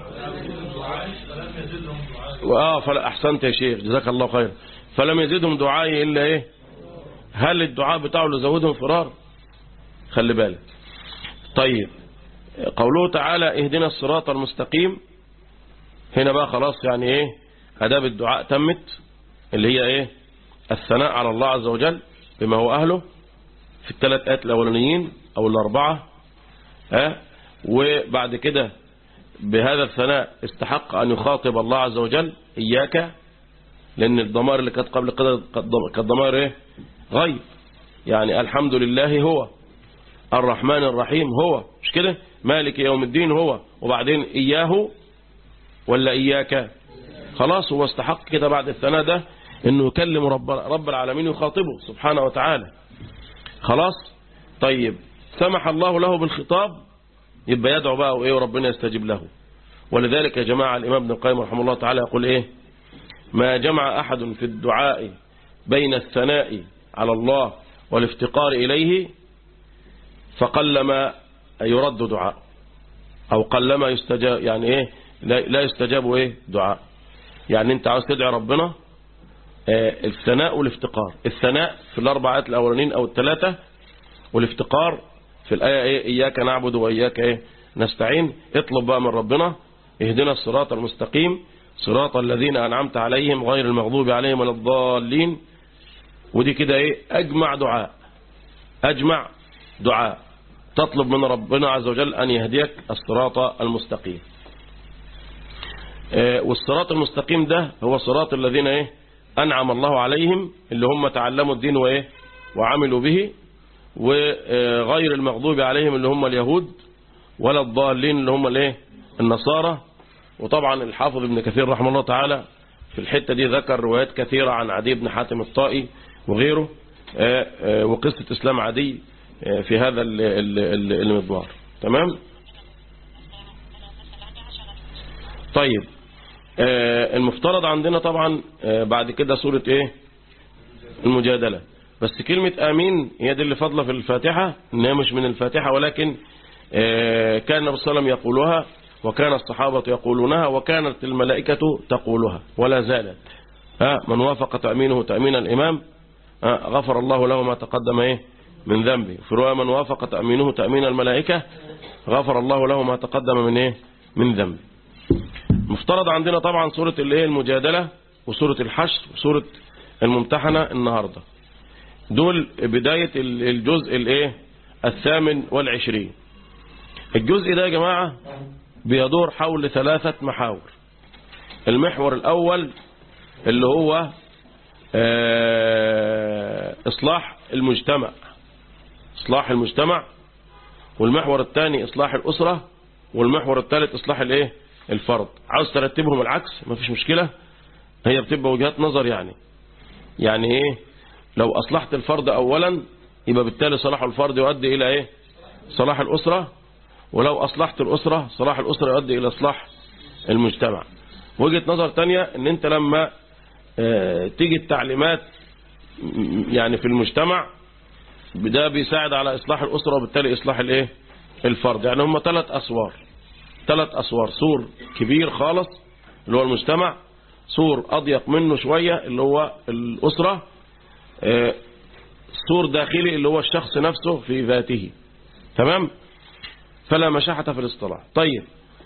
واه فلا احسنت يا شيخ جزاك الله خير فلم يزيدهم دعائي الا ايه هل الدعاء بتاعه اللي زودهم فرار خلي بالك طيب قوله تعالى اهدنا الصراط المستقيم هنا بقى خلاص يعني ايه اداب الدعاء تمت اللي هي ايه الثناء على الله عز وجل بما هو اهله في الثلاث آيات الأولانيين أو الأربعة ها وبعد كده بهذا الثناء استحق أن يخاطب الله عز وجل إياك لأن الضمائر اللي كانت قبل كده كانت ضمائر إيه غيب يعني الحمد لله هو الرحمن الرحيم هو مش كده مالك يوم الدين هو وبعدين إياه ولا إياك خلاص هو استحق كده بعد الثناء ده انه يكلم رب, رب العالمين يخاطبه سبحانه وتعالى خلاص طيب سمح الله له بالخطاب يبقى يدعو بقى وايه وربنا يستجيب له ولذلك يا جماعة الإمام ابن القيم رحمه الله تعالى يقول ايه ما جمع أحد في الدعاء بين الثناء على الله والافتقار إليه فقلما يرد دعاء أو قلما يستجاب يعني ايه لا يستجاب ايه دعاء يعني انت عاوز تدعي ربنا الثناء والافتقار الثناء في الأربع آيات الأولانيين أو الثلاثة والافتقار في الآية إيه إياك نعبد وإياك إيه نستعين اطلب بقى من ربنا اهدنا الصراط المستقيم صراط الذين أنعمت عليهم غير المغضوب عليهم ولا الضالين ودي كده إيه أجمع دعاء أجمع دعاء تطلب من ربنا عز وجل أن يهديك الصراط المستقيم والصراط المستقيم ده هو صراط الذين إيه أنعم الله عليهم اللي هم تعلموا الدين وإيه وعملوا به وغير المغضوب عليهم اللي هم اليهود ولا الضالين اللي هم الايه النصارى وطبعا الحافظ ابن كثير رحمه الله تعالى في الحتة دي ذكر روايات كثيرة عن عدي بن حاتم الطائي وغيره وقصة إسلام عدي في هذا المضمار تمام طيب المفترض عندنا طبعا بعد كده سورة ايه المجادلة بس كلمة آمين هي دي اللي فضلة في الفاتحة انها مش من الفاتحة ولكن كان النبي صلى الله عليه وسلم يقولها وكان الصحابة يقولونها وكانت الملائكة تقولها ولا زالت من وافق تأمينه تأمين الإمام غفر الله له ما تقدم ايه من ذنبه في رواية من وافق تأمينه تأمين الملائكة غفر الله له ما تقدم من ايه من ذنبه مفترض عندنا طبعا سورة الايه المجادلة وسورة الحشر وسورة الممتحنة النهاردة دول بداية الجزء الايه الثامن والعشرين الجزء ده يا جماعة بيدور حول ثلاثة محاور المحور الأول اللي هو إصلاح المجتمع إصلاح المجتمع والمحور الثاني إصلاح الأسرة والمحور الثالث إصلاح الإيه الفرد عاوز ترتبهم العكس ما فيش مشكلة هي بتبقى وجهات نظر يعني يعني إيه لو أصلحت الفرد أولا يبقى بالتالي صلاح الفرد يؤدي إلى إيه صلاح الأسرة ولو أصلحت الأسرة صلاح الأسرة يؤدي إلى إصلاح المجتمع وجهة نظر تانية ان انت لما اه تيجي التعليمات يعني في المجتمع ده بيساعد على إصلاح الأسرة وبالتالي إصلاح الايه الفرد يعني هم ثلاث أسوار ثلاث أسوار سور كبير خالص اللي هو المجتمع سور أضيق منه شوية اللي هو الأسرة اه سور داخلي اللي هو الشخص نفسه في ذاته تمام فلا مشاحة في الاصطلاح طيب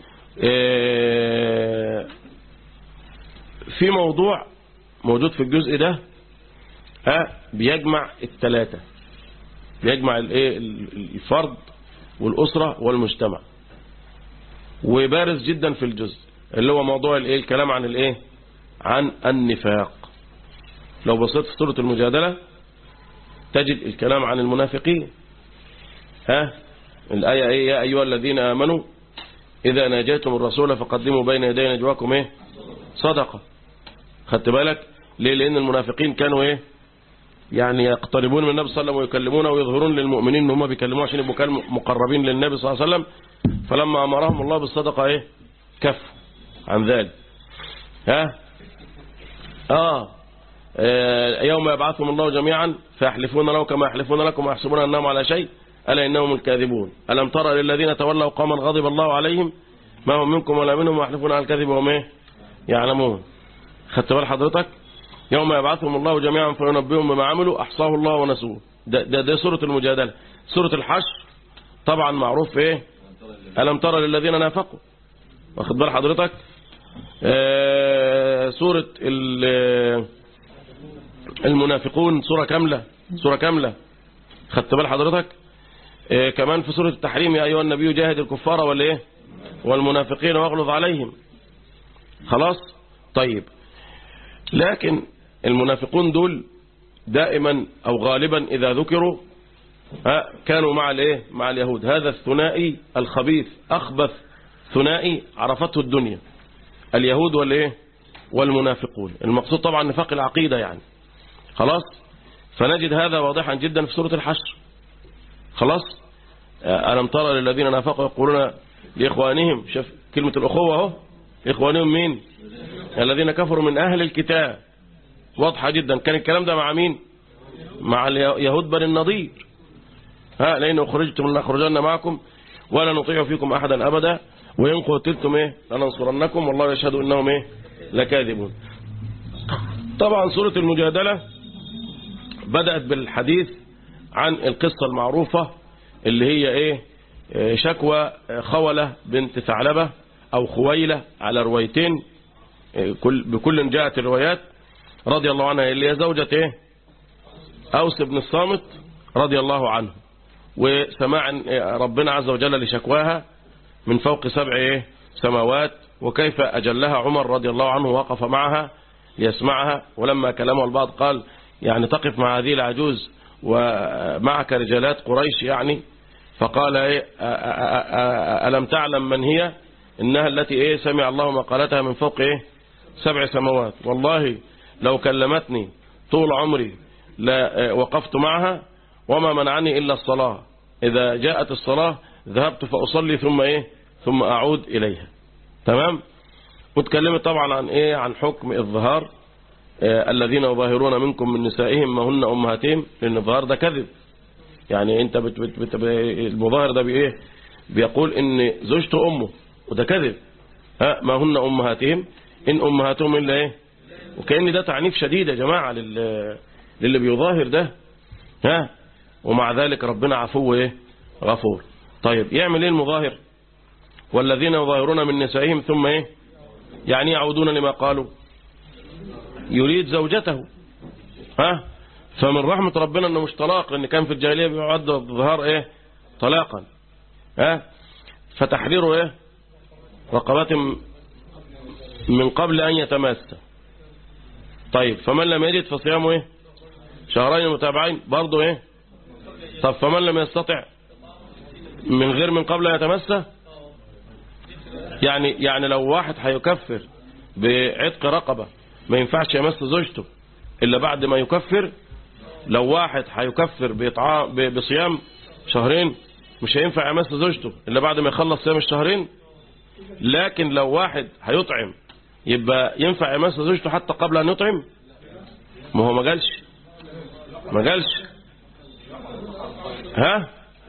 اه في موضوع موجود في الجزء ده ها بيجمع الثلاثة بيجمع الايه الفرد والأسرة والمجتمع وبارز جدا في الجزء اللي هو موضوع الايه الكلام عن الايه عن النفاق لو بصيت في سورة المجادلة تجد الكلام عن المنافقين ها الآية ايه يا أيها الذين آمنوا إذا ناجيتم الرسول فقدموا بين يدي نجواكم ايه صدقة خدت بالك ليه لأن المنافقين كانوا ايه يعني يقتربون من النبي صلى الله عليه وسلم ويكلمونه ويظهرون للمؤمنين ان هم بيكلموه عشان يبقوا كانوا مقربين للنبي صلى الله عليه وسلم فلما أمرهم الله بالصدقة ايه كفوا عن ذلك ها آه. آه يوم يبعثهم الله جميعا فيحلفون له كما يحلفون لكم ويحسبون أنهم على شيء ألا إنهم الكاذبون ألم ترى للذين تولوا قوما غضب الله عليهم ما هم منكم ولا منهم ويحلفون على الكذب وهم ايه يعلمون خدت بال حضرتك يوم يبعثهم الله جميعا فينبئهم بما عملوا أحصاه الله ونسوه ده, ده, ده سورة المجادلة سورة الحشر طبعا معروف ايه ألم ترى للذين نافقوا واخد بال حضرتك آه سورة المنافقون سورة كاملة سورة كاملة خدت بال حضرتك آه كمان في سورة التحريم يا أيها النبي جاهد الكفار والايه والمنافقين واغلظ عليهم خلاص طيب لكن المنافقون دول دائما أو غالبا إذا ذكروا كانوا مع الايه مع اليهود هذا الثنائي الخبيث أخبث ثنائي عرفته الدنيا اليهود والايه والمنافقون المقصود طبعا نفاق العقيدة يعني خلاص فنجد هذا واضحا جدا في سورة الحشر خلاص ألم ترى للذين نافقوا يقولون لإخوانهم شوف كلمة الأخوة اهو إخوانهم مين الذين كفروا من أهل الكتاب واضحة جدا كان الكلام ده مع مين مع اليهود بني النضير ها لأن أخرجتم لنخرجن معكم ولا نطيع فيكم أحدا أبدا وإن قتلتم إيه لننصرنكم والله يشهد إنهم إيه لكاذبون طبعا سورة المجادلة بدأت بالحديث عن القصة المعروفة اللي هي إيه شكوى خولة بنت ثعلبة أو خويلة على روايتين بكل جاءت الروايات رضي الله عنها اللي هي زوجة إيه أوس بن الصامت رضي الله عنه وسماع ربنا عز وجل لشكواها من فوق سبع إيه سماوات وكيف أجلها عمر رضي الله عنه وقف معها ليسمعها ولما كلمه البعض قال يعني تقف مع هذه العجوز ومعك رجالات قريش يعني فقال إيه ألم تعلم من هي إنها التي إيه سمع الله مقالتها من فوق إيه سبع سماوات والله لو كلمتني طول عمري لا وقفت معها وما منعني إلا الصلاة إذا جاءت الصلاة ذهبت فأصلي ثم إيه ثم أعود إليها تمام وتكلمت طبعا عن إيه عن حكم الظهار آه الذين يظاهرون منكم من نسائهم ما هن أمهاتهم لأن الظهار ده كذب يعني أنت بت بت بت المظاهر ده بإيه بيقول إن زوجته أمه وده كذب ها ما هن أمهاتهم إن أمهاتهم إلا إيه وكأن ده تعنيف شديد يا جماعة لل... للي بيظاهر ده ها ومع ذلك ربنا عفو إيه غفور طيب يعمل إيه المظاهر والذين يظاهرون من نسائهم ثم إيه يعني يعودون لما قالوا يريد زوجته ها فمن رحمة ربنا انه مش طلاق لان كان في الجاهلية بيعد الظهار ايه طلاقا ها فتحريره ايه رقبات من قبل ان يتماس طيب فمن لم يجد فصيامه ايه شهرين متابعين برضه ايه طب فمن لم يستطع من غير من قبل ان يتمسى يعني يعني لو واحد هيكفر بعتق رقبة ما ينفعش يمس زوجته إلا بعد ما يكفر لو واحد هيكفر بإطعام بصيام شهرين مش هينفع يمس زوجته إلا بعد ما يخلص صيام الشهرين لكن لو واحد هيطعم يبقى ينفع يمس زوجته حتى قبل أن يطعم ما هو ما قالش ما قالش ها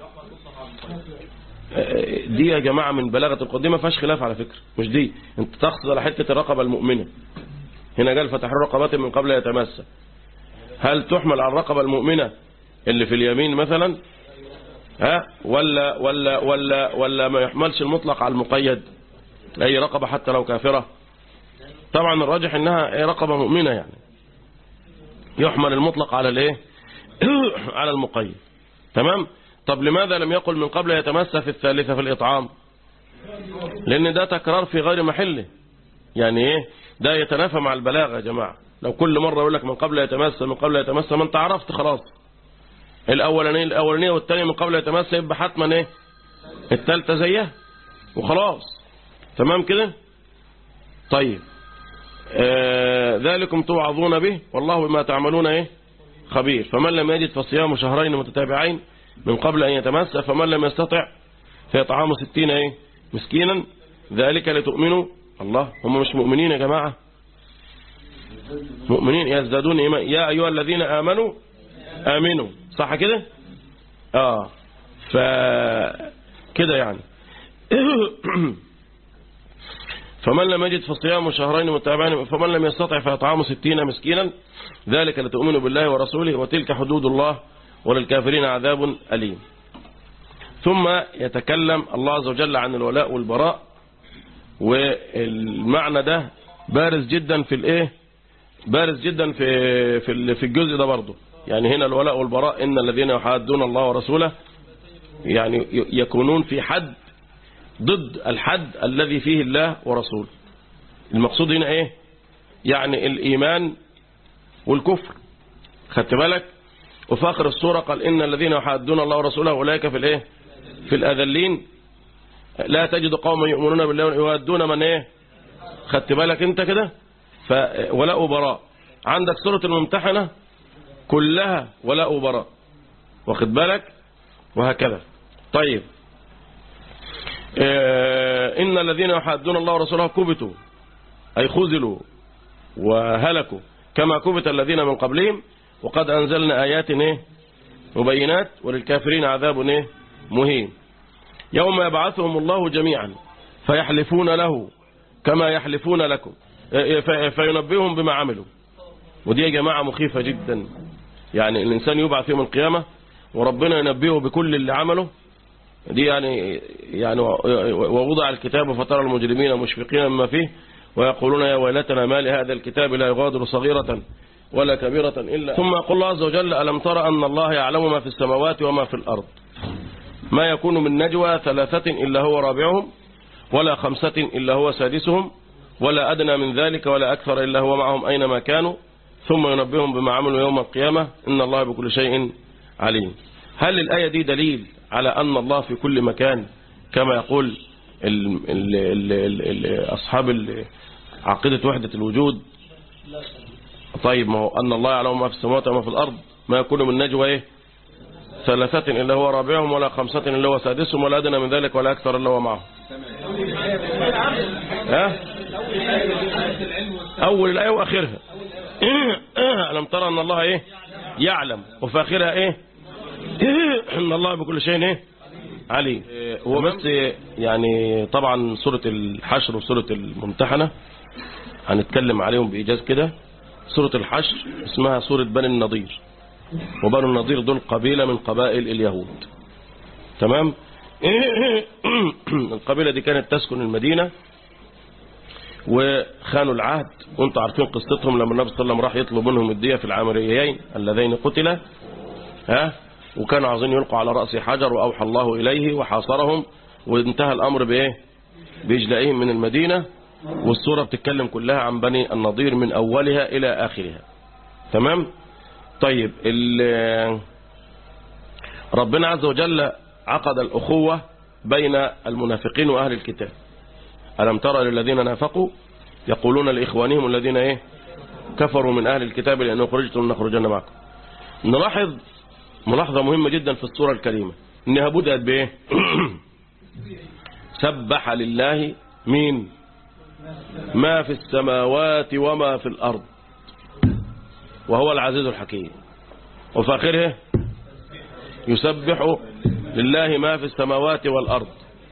دي يا جماعة من بلاغة القديمة ما فيهاش خلاف على فكرة مش دي انت تقصد على حتة الرقبة المؤمنة هنا قال فتحرير رقبات من قبل يتمسى هل تحمل على الرقبة المؤمنة اللي في اليمين مثلا ها ولا ولا ولا ولا ما يحملش المطلق على المقيد اي رقبة حتى لو كافرة طبعا الراجح انها اي رقبة مؤمنة يعني يحمل المطلق على الايه على المقيد تمام طب لماذا لم يقل من قبل يتمسى في الثالثة في الإطعام لأن ده تكرار في غير محله يعني إيه ده يتنافى مع البلاغة يا جماعة لو كل مرة يقول لك من قبل يتمسى من قبل يتمسى ما انت عرفت خلاص الاولانيه الاولانيه والثانيه من قبل يتمس يبقى حتما ايه الثالثه زيها وخلاص تمام كده طيب آه ذلكم توعظون به والله بما تعملون ايه خبير فمن لم يجد فصيام شهرين متتابعين من قبل ان يتمس فمن لم يستطع فيطعام ستين ايه مسكينا ذلك لتؤمنوا الله هم مش مؤمنين يا جماعة مؤمنين يزدادون إيمان يا أيها الذين آمنوا آمنوا صح كده آه ف كده يعني فمن لم يجد فصيام شهرين متابعين فمن لم يستطع فيطعام ستين مسكينا ذلك لتؤمنوا بالله ورسوله وتلك حدود الله وللكافرين عذاب أليم ثم يتكلم الله عز وجل عن الولاء والبراء والمعنى ده بارز جدا في الايه بارز جدا في في في الجزء ده برضه يعني هنا الولاء والبراء ان الذين يحادون الله ورسوله يعني يكونون في حد ضد الحد الذي فيه الله ورسوله المقصود هنا ايه يعني الايمان والكفر خدت بالك وفي اخر السوره قال ان الذين يحادون الله ورسوله اولئك في الايه في الاذلين لا تجد قوما يؤمنون بالله يودون من ايه خدت بالك انت كده فولاء براء عندك سورة الممتحنة كلها ولاء براء واخد بالك وهكذا طيب اه إن الذين يحادون الله ورسوله كبتوا أي خذلوا وهلكوا كما كبت الذين من قبلهم وقد أنزلنا آيات ايه مبينات وللكافرين عذاب ايه مهين يوم يبعثهم الله جميعا فيحلفون له كما يحلفون لكم فينبئهم بما عملوا ودي يا جماعة مخيفة جدا يعني الإنسان يبعث يوم القيامة وربنا ينبئه بكل اللي عمله دي يعني يعني ووضع الكتاب فترى المجرمين مشفقين مما فيه ويقولون يا ويلتنا ما لهذا الكتاب لا يغادر صغيرة ولا كبيرة إلا ثم يقول الله عز وجل ألم ترى أن الله يعلم ما في السماوات وما في الأرض ما يكون من نجوى ثلاثة إلا هو رابعهم ولا خمسة إلا هو سادسهم ولا أدنى من ذلك ولا أكثر إلا هو معهم أينما كانوا ثم ينبههم بما عملوا يوم القيامة إن الله بكل شيء عليم هل الآية دي دليل على أن الله في كل مكان كما يقول ال ال ال ال ال أصحاب عقيدة وحدة الوجود طيب ما هو أن الله يعلم ما في السماوات وما في الأرض ما يكون من نجوى إيه ثلاثة إلا هو رابعهم ولا خمسة إلا هو سادسهم ولا أدنى من ذلك ولا أكثر إلا هو معهم ها أول الآية وآخرها ألم ترى أن الله إيه يعلم وفي آخرها إيه أن الله بكل شيء إيه عليم هو بس يعني طبعا سورة الحشر وسورة الممتحنة هنتكلم عليهم بإيجاز كده سورة الحشر اسمها سورة بني النضير وبنو النضير دول قبيلة من قبائل اليهود تمام القبيلة دي كانت تسكن المدينة وخانوا العهد وانتم عارفين قصتهم لما النبي صلى الله عليه وسلم راح يطلب منهم الدية في العامريين اللذين قتلا ها وكانوا عايزين يلقوا على رأس حجر وأوحى الله إليه وحاصرهم وانتهى الأمر بإيه بإجلائهم من المدينة والسورة بتتكلم كلها عن بني النضير من أولها إلى آخرها تمام طيب ربنا عز وجل عقد الأخوة بين المنافقين وأهل الكتاب ألم ترى للذين نافقوا يقولون لإخوانهم الذين إيه كفروا من أهل الكتاب لأنه خرجتم نخرجن معكم نلاحظ ملاحظة مهمة جدا في السورة الكريمة إنها بدأت بإيه سبح لله مين ما في السماوات وما في الأرض وهو العزيز الحكيم وفي آخره يسبح لله ما في السماوات والأرض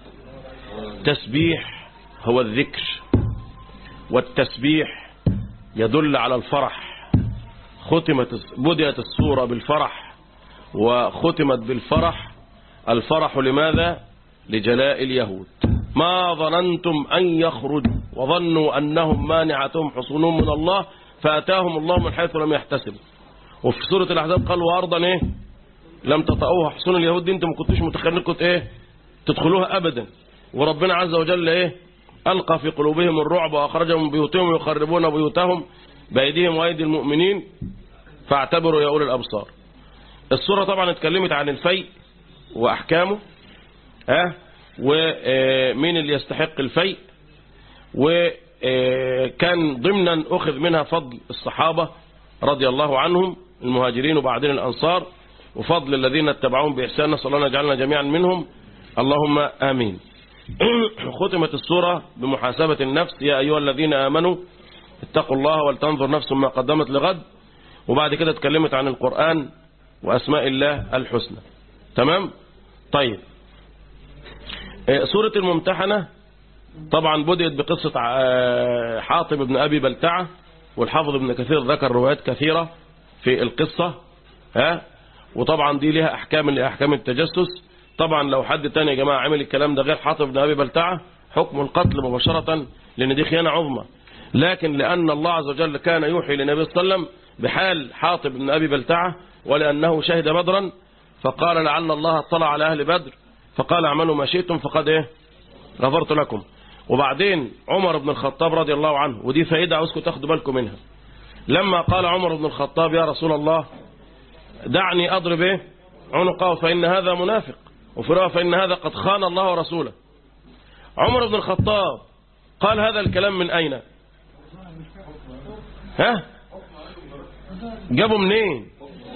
تسبيح هو الذكر والتسبيح يدل على الفرح ختمت بدأت السورة بالفرح وختمت بالفرح الفرح لماذا لجلاء اليهود ما ظننتم أن يخرجوا وظنوا أنهم مانعتهم حصونهم من الله فأتاهم الله من حيث لم يحتسبوا وفي سورة الأحزاب قال وأرضا إيه لم تطأوها حصون اليهود دي انتم ما كنتوش متخيلين كنت إيه تدخلوها أبدا وربنا عز وجل إيه ألقى في قلوبهم الرعب وأخرجهم من بيوتهم يخربون بيوتهم بأيديهم وأيدي المؤمنين فاعتبروا يا أولي الأبصار السورة طبعا اتكلمت عن الفيء وأحكامه ها ومين اللي يستحق الفيء وكان ضمنا أخذ منها فضل الصحابة رضي الله عنهم المهاجرين وبعدين الأنصار وفضل الذين اتبعوهم بإحسان نسأل الله أن يجعلنا جميعا منهم اللهم آمين ختمت السورة بمحاسبة النفس يا أيها الذين آمنوا اتقوا الله ولتنظر نفس ما قدمت لغد وبعد كده اتكلمت عن القرآن وأسماء الله الحسنى تمام طيب آه، سورة الممتحنة طبعا بدأت بقصة آه، حاطب بن أبي بلتعة والحافظ ابن كثير ذكر روايات كثيرة في القصة ها وطبعا دي لها أحكام اللي أحكام التجسس طبعا لو حد تاني يا جماعة عمل الكلام ده غير حاطب بن أبي بلتعة حكم القتل مباشرة لأن دي خيانة عظمى لكن لأن الله عز وجل كان يوحي للنبي صلى الله عليه وسلم بحال حاطب بن أبي بلتعة ولأنه شهد بدرا فقال لعل الله اطلع على أهل بدر فقال اعملوا ما شئتم فقد ايه غفرت لكم وبعدين عمر بن الخطاب رضي الله عنه ودي فائدة عاوزكم تاخدوا بالكم منها لما قال عمر بن الخطاب يا رسول الله دعني أضرب ايه عنقه فإن هذا منافق وفي رواية فإن هذا قد خان الله ورسوله عمر بن الخطاب قال هذا الكلام من أين ها جابوا منين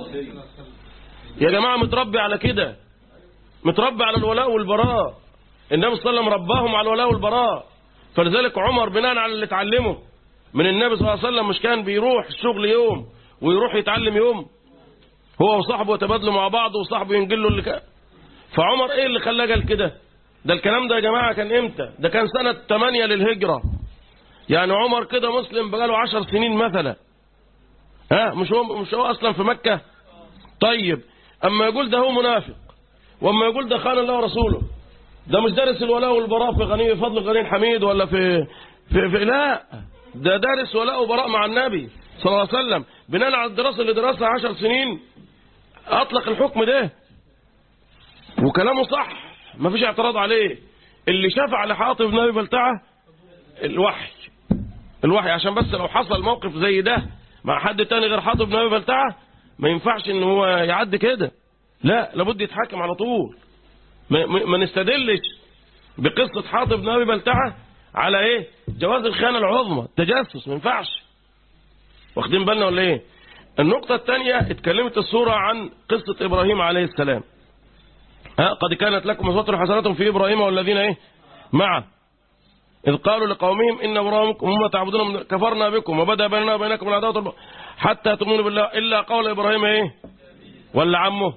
يا جماعة متربي على كده متربي على الولاء والبراء النبي صلى الله عليه وسلم رباهم على الولاء والبراء فلذلك عمر بناء على اللي اتعلمه من النبي صلى الله عليه وسلم مش كان بيروح الشغل يوم ويروح يتعلم يوم هو وصاحبه يتبادلوا مع بعض وصاحبه ينقل له اللي كان فعمر ايه اللي خلاه قال كده ده الكلام ده يا جماعة كان امتى ده كان سنة 8 للهجرة يعني عمر كده مسلم بقاله 10 سنين مثلا ها مش هو مش هو اصلا في مكة طيب اما يقول ده هو منافق واما يقول ده خان الله ورسوله ده مش دارس الولاء والبراء في غني فضل غني حميد ولا في, في, في لا ده دارس ولاء وبراء مع النبي صلى الله عليه وسلم بناء على الدراسة اللي درسها عشر سنين أطلق الحكم ده وكلامه صح ما فيش اعتراض عليه اللي شفع لحاطب بن أبي بلتعة الوحي الوحي عشان بس لو حصل موقف زي ده مع حد تاني غير حاطب بن أبي بلتعة ما ينفعش ان هو يعدي كده لا لابد يتحاكم على طول ما, ما نستدلش بقصة حاطب بن أبي بلتعة على ايه جواز الخيانة العظمى التجسس ما ينفعش واخدين بالنا ولا ايه النقطة الثانية اتكلمت السورة عن قصة إبراهيم عليه السلام ها قد كانت لكم أسوة حسنة في إبراهيم والذين ايه معه إذ قالوا لقومهم إن إبراهيم هم تعبدون من كفرنا بكم وبدأ بيننا وبينكم العداوة حتى تؤمنوا بالله إلا قول إبراهيم إيه ولا عمه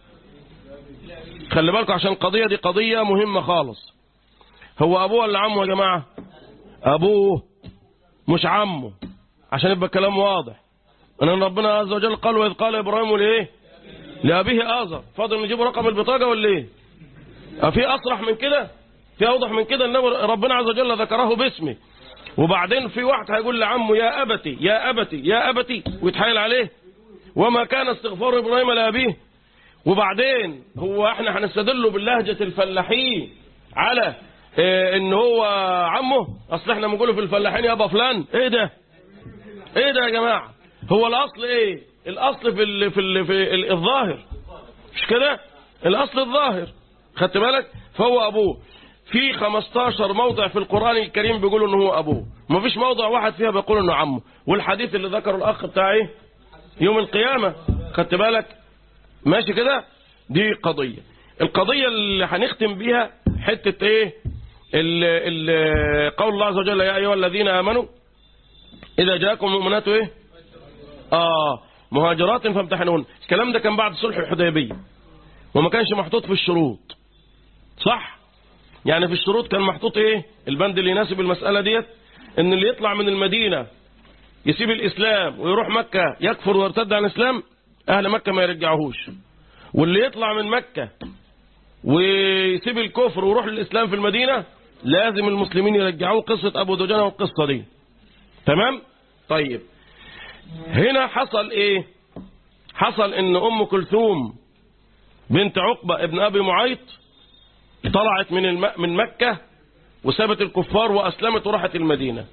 خلي بالكم عشان القضية دي قضية مهمة خالص هو أبوه ولا عمه يا جماعة أبوه مش عمه عشان يبقى الكلام واضح أن ربنا عز وجل قال وإذ قال إبراهيم لإيه لأبيه آزر فاضل نجيب رقم البطاقة ولا إيه في أصرح من كده في أوضح من كده أن ربنا عز وجل ذكره باسمه وبعدين في واحد هيقول لعمه يا أبتي يا أبتي يا أبتي ويتحايل عليه وما كان استغفار إبراهيم لأبيه وبعدين هو احنا هنستدله باللهجة الفلاحين على اه ان هو عمه اصل احنا بنقوله في الفلاحين يابا فلان ايه ده ايه ده يا جماعة هو الاصل ايه الاصل في ال في ال في ال الظاهر مش كده الاصل الظاهر خدت بالك فهو ابوه في 15 موضع في القرآن الكريم بيقولوا ان هو ابوه ما فيش موضع واحد فيها بيقول انه عمه والحديث اللي ذكره الاخ بتاعي يوم القيامة خدت بالك ماشي كده دي قضية القضية اللي هنختم بيها حتة ايه ال ال قول الله عز وجل يا ايها الذين امنوا اذا جاءكم مؤمنات ايه اه مهاجرات فامتحنون الكلام ده كان بعد صلح الحديبية وما كانش محطوط في الشروط صح يعني في الشروط كان محطوط ايه البند اللي يناسب المسألة ديت ان اللي يطلع من المدينة يسيب الاسلام ويروح مكة يكفر ويرتد عن الاسلام اهل مكة ما يرجعوهوش واللي يطلع من مكة ويسيب الكفر ويروح للاسلام في المدينة لازم المسلمين يرجعوه قصة ابو دجانة والقصة دي تمام طيب هنا حصل ايه حصل ان ام كلثوم بنت عقبة ابن ابي معيط طلعت من الم... من مكة وسابت الكفار واسلمت وراحت المدينة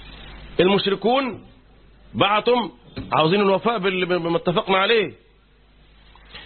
المشركون بعتم عاوزين الوفاء باللي اتفقنا عليه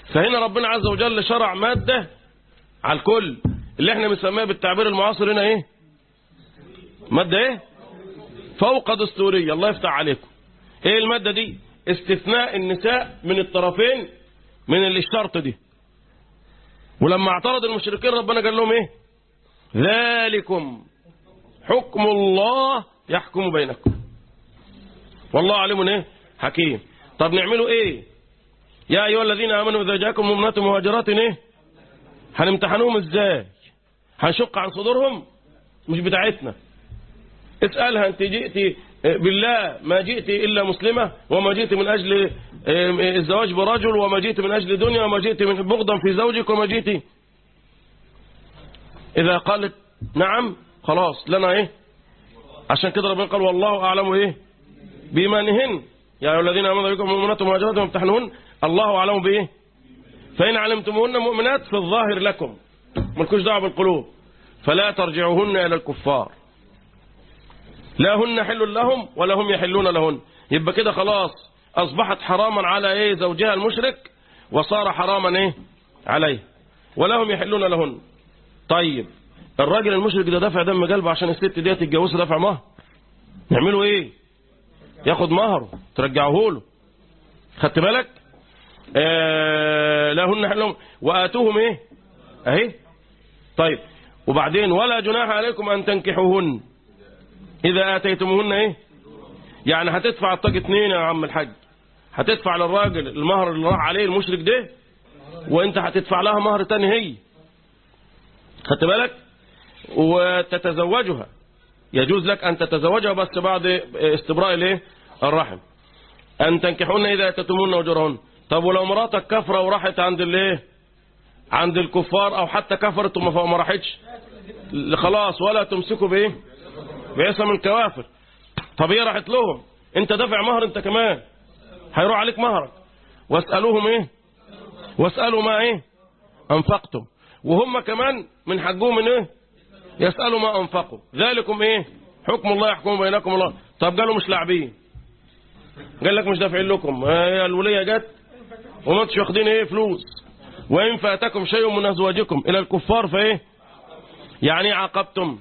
فهنا ربنا عز وجل شرع مادة على الكل اللي احنا بنسميها بالتعبير المعاصر هنا ايه مادة ايه فوق دستورية الله يفتح عليكم ايه المادة دي استثناء النساء من الطرفين من الشرط دي ولما اعترض المشركين ربنا قال لهم ايه ذلكم حكم الله يحكم بينكم والله عليم ايه حكيم طب نعمله ايه يا ايها الذين امنوا اذا جاءكم مؤمنات مهاجرات ايه هنمتحنوهم ازاي هنشق عن صدورهم مش بتاعتنا اسألها انت جئت بالله ما جئت إلا مسلمة وما جئت من أجل الزواج برجل وما جئت من أجل دنيا وما جئت من بغضا في زوجك وما جئت إذا قالت نعم خلاص لنا إيه عشان كده ربنا قال والله أعلم إيه بإيمانهن يا أيها الذين آمنوا بكم مؤمنات ومهاجرات وامتحنوهن الله أعلم بإيه فإن علمتموهن مؤمنات في الظاهر لكم ملكوش دعوة بالقلوب فلا ترجعوهن إلى الكفار لا هن حل لهم ولا هم يحلون لهن يبقى كده خلاص أصبحت حراما على إيه زوجها المشرك وصار حراما إيه عليه ولا هم يحلون لهن طيب الراجل المشرك ده دافع دم قلبه عشان الست دي تتجوزها دافع مهر يعملوا ايه ياخد مهره ترجعه له خدت بالك آه لا هن حلهم واتوهم ايه اهي طيب وبعدين ولا جناح عليكم ان تنكحوهن اذا اتيتموهن ايه يعني هتدفع الطاق اتنين يا عم الحاج هتدفع للراجل المهر اللي راح عليه المشرك ده وانت هتدفع لها مهر تاني هي خدت بالك وتتزوجها يجوز لك أن تتزوجها بس بعد استبراء الايه الرحم أن تنكحون إذا تتمون وجرهن طب ولو مراتك كفرة وراحت عند الايه عند الكفار أو حتى كفرت وما راحتش خلاص ولا تمسكوا بإيه بعصم الكوافر طب هي راحت لهم انت دافع مهر انت كمان هيروح عليك مهرك واسألوهم ايه واسألوا ما ايه انفقتم وهم كمان من حقهم من ايه يسألوا ما انفقوا ذلكم ايه حكم الله يحكم بينكم الله طب قالوا مش لاعبين قال لك مش دافعين لكم هي الولية جت وما انتش واخدين ايه فلوس وان فاتكم شيء من ازواجكم الى الكفار فايه يعني عاقبتم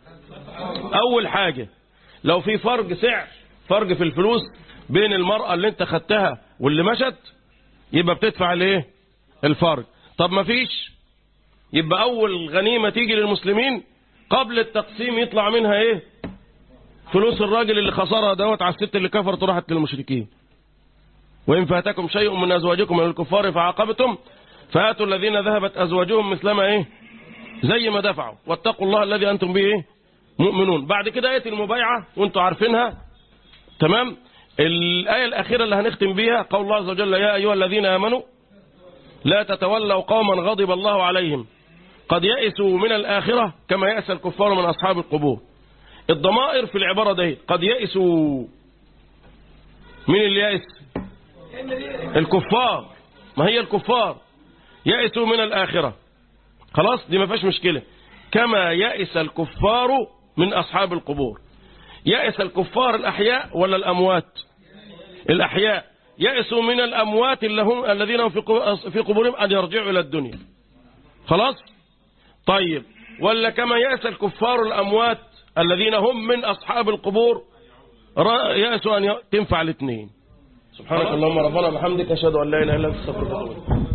اول حاجة لو في فرق سعر فرق في الفلوس بين المرأة اللي انت خدتها واللي مشت يبقى بتدفع الايه الفرق طب ما فيش يبقى اول غنيمة تيجي للمسلمين قبل التقسيم يطلع منها ايه فلوس الراجل اللي خسرها دوت على الست اللي كفرت وراحت للمشركين وإن فاتكم شيء من أزواجكم من الكفار فعاقبتم فآتوا الذين ذهبت أزواجهم مثلما إيه زي ما دفعوا واتقوا الله الذي أنتم به إيه مؤمنون بعد كده آية المبايعة وانتم عارفينها تمام الآية الأخيرة اللي هنختم بيها قول الله عز وجل يا أيها الذين آمنوا لا تتولوا قوما غضب الله عليهم قد يئسوا من الآخرة كما يأس الكفار من أصحاب القبور الضمائر في العبارة دي قد يئسوا من اللي يئس الكفار ما هي الكفار يئسوا من الآخرة خلاص دي ما فيهاش مشكلة كما يئس الكفار من أصحاب القبور يئس الكفار الأحياء ولا الأموات الأحياء يئسوا من الأموات اللي هم الذين هم في قبورهم أن يرجعوا إلى الدنيا خلاص طيب ولا كما يأس الكفار الأموات الذين هم من أصحاب القبور يأسوا أن تنفع الاثنين سبحانك اللهم ربنا بحمدك أشهد أن لا إله إلا أنت استغفرك